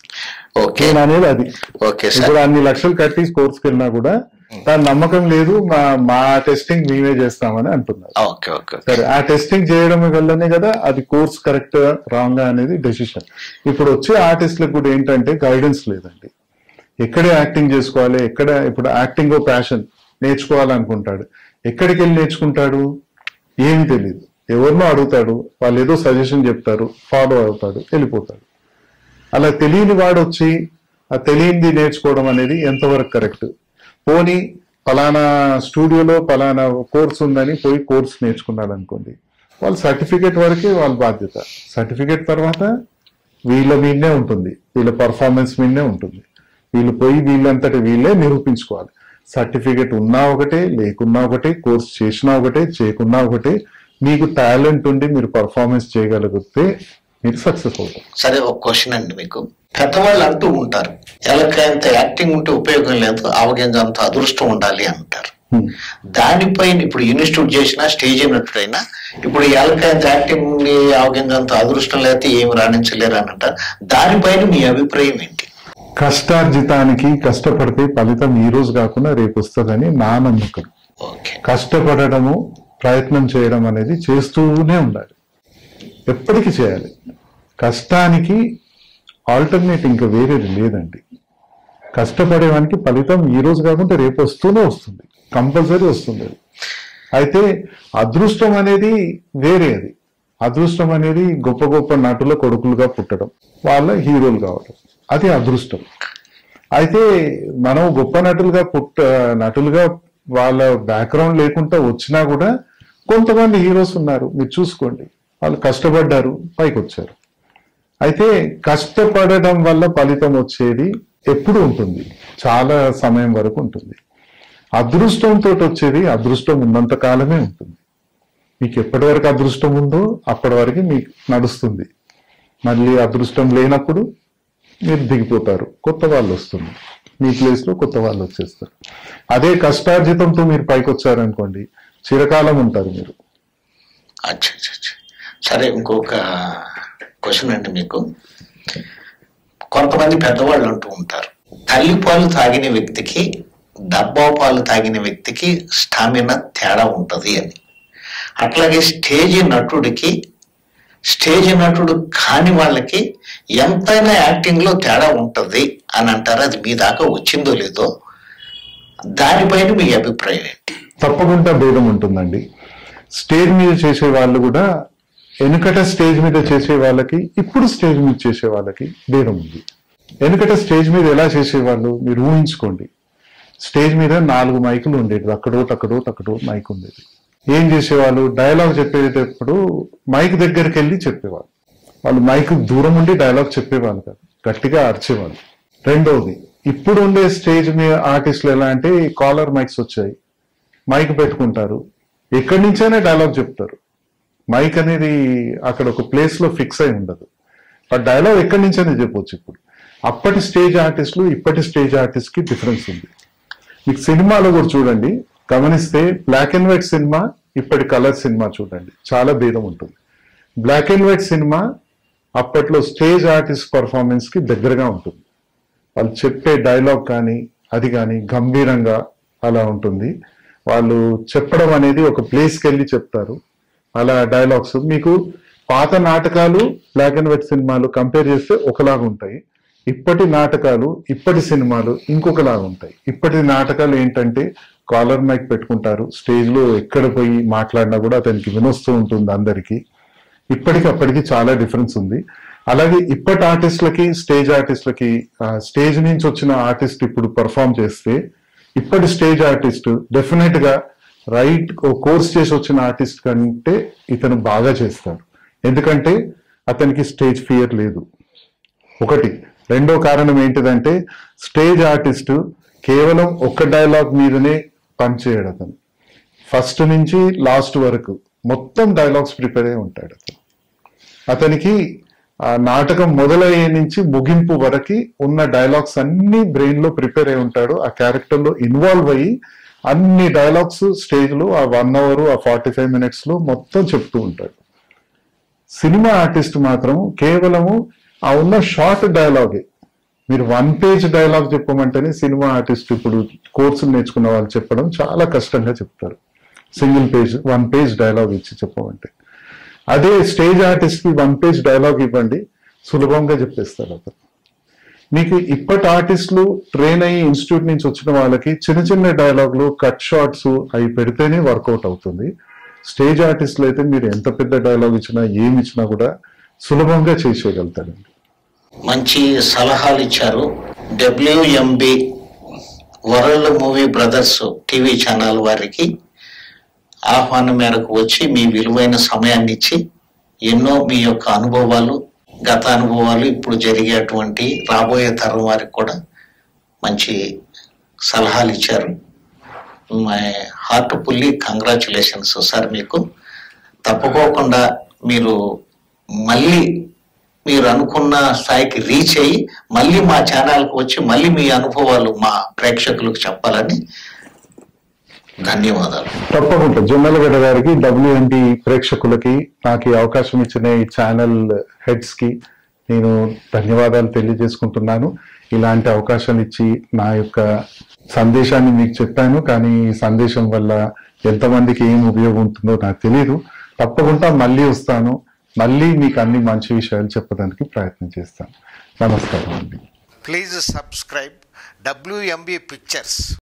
Speaker 1: ఓకే
Speaker 2: నేను అనేది అది
Speaker 1: ఓకే సార్
Speaker 2: ఇప్పుడు అన్ని లక్షలు కట్టి కోర్స్కి వెళ్ళినా కూడా దాని నమ్మకం లేదు మా మా టెస్టింగ్ మేమే చేస్తామని అంటున్నారు
Speaker 1: ఓకే ఓకే
Speaker 2: సరే ఆ టెస్టింగ్ చేయడం వల్లనే కదా అది కోర్స్ కరెక్ట్ రాంగ్ అనేది డెసిషన్ ఇప్పుడు వచ్చే ఆర్టిస్టులకు కూడా ఏంటంటే గైడెన్స్ లేదండి ఎక్కడ యాక్టింగ్ చేసుకోవాలి ఎక్కడ ఇప్పుడు యాక్టింగ్ ప్యాషన్ నేర్చుకోవాలనుకుంటాడు ఎక్కడికి వెళ్ళి నేర్చుకుంటాడు ఏమి తెలియదు ఎవరినో అడుగుతాడు వాళ్ళు ఏదో సజెషన్ చెప్తారు ఫాలో అవుతాడు వెళ్ళిపోతాడు అలా తెలియని వాడు వచ్చి ఆ తెలియంది నేర్చుకోవడం అనేది ఎంతవరకు కరెక్ట్ పోనీ ఫలానా స్టూడియోలో ఫలానా కోర్స్ ఉందని పోయి కోర్స్ నేర్చుకున్నాడు అనుకోండి వాళ్ళ సర్టిఫికేట్ వరకే వాళ్ళ బాధ్యత సర్టిఫికేట్ తర్వాత వీళ్ళ మీదనే ఉంటుంది వీళ్ళ పర్ఫార్మెన్స్ మీదనే ఉంటుంది వీళ్ళు పోయి వీళ్ళంతటి వీళ్ళే నిరూపించుకోవాలి సర్టిఫికేట్ ఉన్నా ఒకటే లేకున్నా ఒకటే కోర్స్ చేసినా ఒకటే చేయకున్నా ఒకటే మీకు టాలెంట్ ఉండి మీరు పర్ఫార్మెన్స్ చేయగలిగితే మీరు సక్సెస్ అవుతారు
Speaker 1: సరే ఒక క్వశ్చన్ అండి మీకు పెద్దవాళ్ళు అంటూ ఉంటారు ఎలకంత యాక్టింగ్ ఉంటే ఉపయోగం లేదు ఆవగింజ అంత అదృష్టం ఉండాలి అంటారు
Speaker 2: Hmm.
Speaker 1: దానిపైన ఇప్పుడు ఇన్స్టిట్యూట్ చేసినా స్టేజ్ అయినట్టుడైనా ఇప్పుడు ఎలకంత యాక్టింగ్ ఉండి ఆవగింజ అంత అదృష్టం లేకపోతే ఏమి రాణించలేరు అని అంటారు దానిపైన మీ అభిప్రాయం ఏంటి
Speaker 2: కష్టార్జితానికి కష్టపడితే ఫలితం ఈ రోజు కాకుండా రేపు వస్తుందని నా నమ్మకం
Speaker 1: ఓకే
Speaker 2: కష్టపడడము ప్రయత్నం చేయడం అనేది చేస్తూనే ఉండాలి ఎప్పటికీ చేయాలి కష్టానికి ఆల్టర్నేట్ ఇంకా వేరేది లేదండి కష్టపడేవానికి ఫలితం ఈ రోజు కాకుండా రేపు వస్తూనే వస్తుంది కంపల్సరీ వస్తుంది అది. అయితే అదృష్టం అనేది వేరే అది అదృష్టం అనేది గొప్ప గొప్ప నటుల కొడుకులుగా పుట్టడం వాళ్ళ హీరోలు కావడం అది అదృష్టం అయితే మనం గొప్ప నటులుగా పుట్ట నటులుగా వాళ్ళ బ్యాక్గ్రౌండ్ లేకుండా వచ్చినా కూడా కొంతమంది హీరోస్ ఉన్నారు మీరు చూసుకోండి వాళ్ళు కష్టపడ్డారు పైకి వచ్చారు అయితే కష్టపడడం వల్ల ఫలితం వచ్చేది ఎప్పుడు ఉంటుంది చాలా సమయం వరకు ఉంటుంది అదృష్టంతో వచ్చేది అదృష్టం ఉన్నంత కాలమే ఉంటుంది మీకు ఎప్పటి వరకు అదృష్టం ఉందో అప్పటి వరకు మీకు నడుస్తుంది మళ్ళీ అదృష్టం లేనప్పుడు మీరు దిగిపోతారు కొత్త వాళ్ళు వస్తుంది మీ ప్లేస్ లో కొత్త వాళ్ళు వచ్చేస్తారు అదే కష్టార్జితంతో మీరు పైకి వచ్చారనుకోండి చిరకాలం ఉంటారు మీరు
Speaker 1: అచ్చా అచ్చా, అచ్చా. సరే ఇంకొక క్వశ్చన్ అండి మీకు కొంతమంది పెద్దవాళ్ళు అంటూ ఉంటారు తల్లి పాలు తాగిన వ్యక్తికి డబ్బా పాలు తాగిన వ్యక్తికి స్టామినా తేడా ఉంటది అని అట్లాగే స్టేజ్ నటుడికి స్టేజ్ నటుడు కాని వాళ్ళకి ఎంతైనా యాక్టింగ్ లో తేడా ఉంటది అని అంటారు అది మీ దాకా వచ్చిందో లేదో దానిపైన మీ అభిప్రాయం ఏంటి
Speaker 2: తప్పకుండా భేదం ఉంటుందండి స్టేజ్ మీద చేసే వాళ్ళు కూడా వెనుకట స్టేజ్ మీద చేసే వాళ్ళకి ఇప్పుడు స్టేజ్ మీద చేసే వాళ్ళకి భేదం ఉంది వెనుకట స్టేజ్ మీద ఎలా చేసేవాళ్ళు మీరు ఊహించుకోండి స్టేజ్ మీద నాలుగు మైకులు ఉండేవి అక్కడోటి అక్కడోటి అక్కడోటి మైక్ ఉండేది ఏం చేసేవాళ్ళు డైలాగ్ చెప్పేటప్పుడు మైక్ దగ్గరికి వెళ్ళి చెప్పేవాళ్ళు వాళ్ళు మైక్ దూరం ఉండి డైలాగ్ చెప్పేవాళ్ళు కాదు గట్టిగా అరిచేవాళ్ళు రెండవది ఇప్పుడు ఉండే స్టేజ్ మీద ఆర్టిస్టులు ఎలా అంటే కాలర్ మైక్స్ వచ్చాయి మైక్ పెట్టుకుంటారు ఎక్కడి నుంచైనా డైలాగ్ చెప్తారు మైక్ అనేది అక్కడ ఒక ప్లేస్ లో ఫిక్స్ అయి ఉండదు ఆ డైలాగ్ ఎక్కడి నుంచైనా చెప్పొచ్చు ఇప్పుడు అప్పటి స్టేజ్ ఆర్టిస్టులు ఇప్పటి స్టేజ్ ఆర్టిస్ట్ కి డిఫరెన్స్ ఉంది మీకు సినిమాలో కూడా చూడండి గమనిస్తే బ్లాక్ అండ్ వైట్ సినిమా ఇప్పటి కలర్ సినిమా చూడండి చాలా భేదం ఉంటుంది బ్లాక్ అండ్ వైట్ సినిమా అప్పట్లో స్టేజ్ ఆర్టిస్ట్ పర్ఫార్మెన్స్ కి దగ్గరగా ఉంటుంది వాళ్ళు చెప్పే డైలాగ్ కానీ అది కానీ గంభీరంగా అలా ఉంటుంది వాళ్ళు చెప్పడం అనేది ఒక ప్లేస్కి వెళ్ళి చెప్తారు అలా డైలాగ్స్ మీకు పాత నాటకాలు బ్లాక్ అండ్ వైట్ సినిమాలు కంపేర్ చేస్తే ఒకలాగా ఉంటాయి ఇప్పటి నాటకాలు ఇప్పటి సినిమాలు ఇంకొకలాగా ఉంటాయి ఇప్పటి నాటకాలు ఏంటంటే కాలర్ మైక్ పెట్టుకుంటారు స్టేజ్ లో ఎక్కడ పోయి మాట్లాడినా కూడా అతనికి వినొస్తూ ఉంటుంది అందరికీ ఇప్పటికి అప్పటికి చాలా డిఫరెన్స్ ఉంది అలాగే ఇప్పటి ఆర్టిస్టులకి స్టేజ్ ఆర్టిస్టులకి ఆ, స్టేజ్ నుంచి వచ్చిన ఆర్టిస్ట్ ఇప్పుడు పర్ఫామ్ చేస్తే ఇప్పటి స్టేజ్ ఆర్టిస్ట్ డెఫినెట్ గా రైట్ కోర్స్ చేసి వచ్చిన ఆర్టిస్ట్ కంటే ఇతను బాగా చేస్తాడు ఎందుకంటే అతనికి స్టేజ్ ఫియర్ లేదు ఒకటి రెండో కారణం ఏంటిదంటే స్టేజ్ ఆర్టిస్ట్ కేవలం ఒక్క డైలాగ్ మీదనే పనిచేయడు అతను ఫస్ట్ నుంచి లాస్ట్ వరకు మొత్తం డైలాగ్స్ ప్రిపేర్ అయి ఉంటాడు అతను అతనికి ఆ నాటకం మొదలయ్యే నుంచి ముగింపు వరకు ఉన్న డైలాగ్స్ అన్ని బ్రెయిన్ లో ప్రిపేర్ అయి ఉంటాడు ఆ క్యారెక్టర్ లో ఇన్వాల్వ్ అయ్యి అన్ని డైలాగ్స్ స్టేజ్ లో ఆ వన్ అవర్ ఆ ఫార్టీ ఫైవ్ మినిట్స్ లో మొత్తం చెప్తూ ఉంటాడు సినిమా ఆర్టిస్ట్ మాత్రం కేవలము ఆ ఉన్న షార్ట్ డైలాగే మీరు వన్ పేజ్ డైలాగ్ చెప్పమంటేనే సినిమా ఆర్టిస్ట్ ఇప్పుడు కోర్సులు నేర్చుకున్న వాళ్ళు చెప్పడం చాలా కష్టంగా చెప్తారు single page one page dialogue ఇచ్చి చెప్పమంటే అదే స్టేజ్ ఆర్టిస్ట్ కి వన్ పేజ్ డైలాగ్ ఇవ్వండి సులభంగా చెప్పేస్తారు అతను మీకు ఇప్పటి ఆర్టిస్టులు ట్రైన్ అయ్యి ఇన్స్టిట్యూట్ నుంచి వచ్చిన వాళ్ళకి చిన్న చిన్న డైలాగులు కట్ షార్ట్స్ అవి పెడితేనే వర్కౌట్ అవుతుంది స్టేజ్ ఆర్టిస్టులు అయితే మీరు ఎంత పెద్ద డైలాగ్ ఇచ్చినా ఏమి ఇచ్చినా కూడా సులభంగా చేసేయగలుగుతారండి
Speaker 1: మంచి సలహాలు ఇచ్చారు WMB world movie brothers TV channel వారికి ఆహ్వానం మేరకు వచ్చి మీ విలువైన సమయాన్ని ఇచ్చి ఎన్నో మీ యొక్క అనుభవాలు గత అనుభవాలు ఇప్పుడు జరిగేటువంటి రాబోయే తరం వారికి కూడా మంచి సలహాలు ఇచ్చారు my heart fully congratulations sir మీకు తప్పుకోకుండా మీరు మళ్ళీ మీరు అనుకున్న స్థాయికి రీచ్ అయ్యి మళ్ళీ మా ఛానల్కి వచ్చి మళ్ళీ మీ అనుభవాలు మా ప్రేక్షకులకు చెప్పాలని ధన్యవాదాలు
Speaker 2: తప్పకుండా జొన్నలగడ్డ గారికి డబ్ల్యూఎండి ప్రేక్షకులకి నాకు ఈ అవకాశం ఇచ్చిన ఈ ఛానల్ హెడ్స్ కి నేను ధన్యవాదాలు తెలియజేసుకుంటున్నాను ఇలాంటి అవకాశం ఇచ్చి నా యొక్క సందేశాన్ని మీకు చెప్పాను కానీ ఈ సందేశం వల్ల ఎంతమందికి ఏం ఉపయోగం ఉంటుందో నాకు తెలియదు తప్పకుండా మళ్ళీ వస్తాను మళ్ళీ మీకు అన్ని మంచి విషయాలు చెప్పడానికి ప్రయత్నం చేస్తాను నమస్కారం అండి
Speaker 3: Please subscribe WMB Pictures.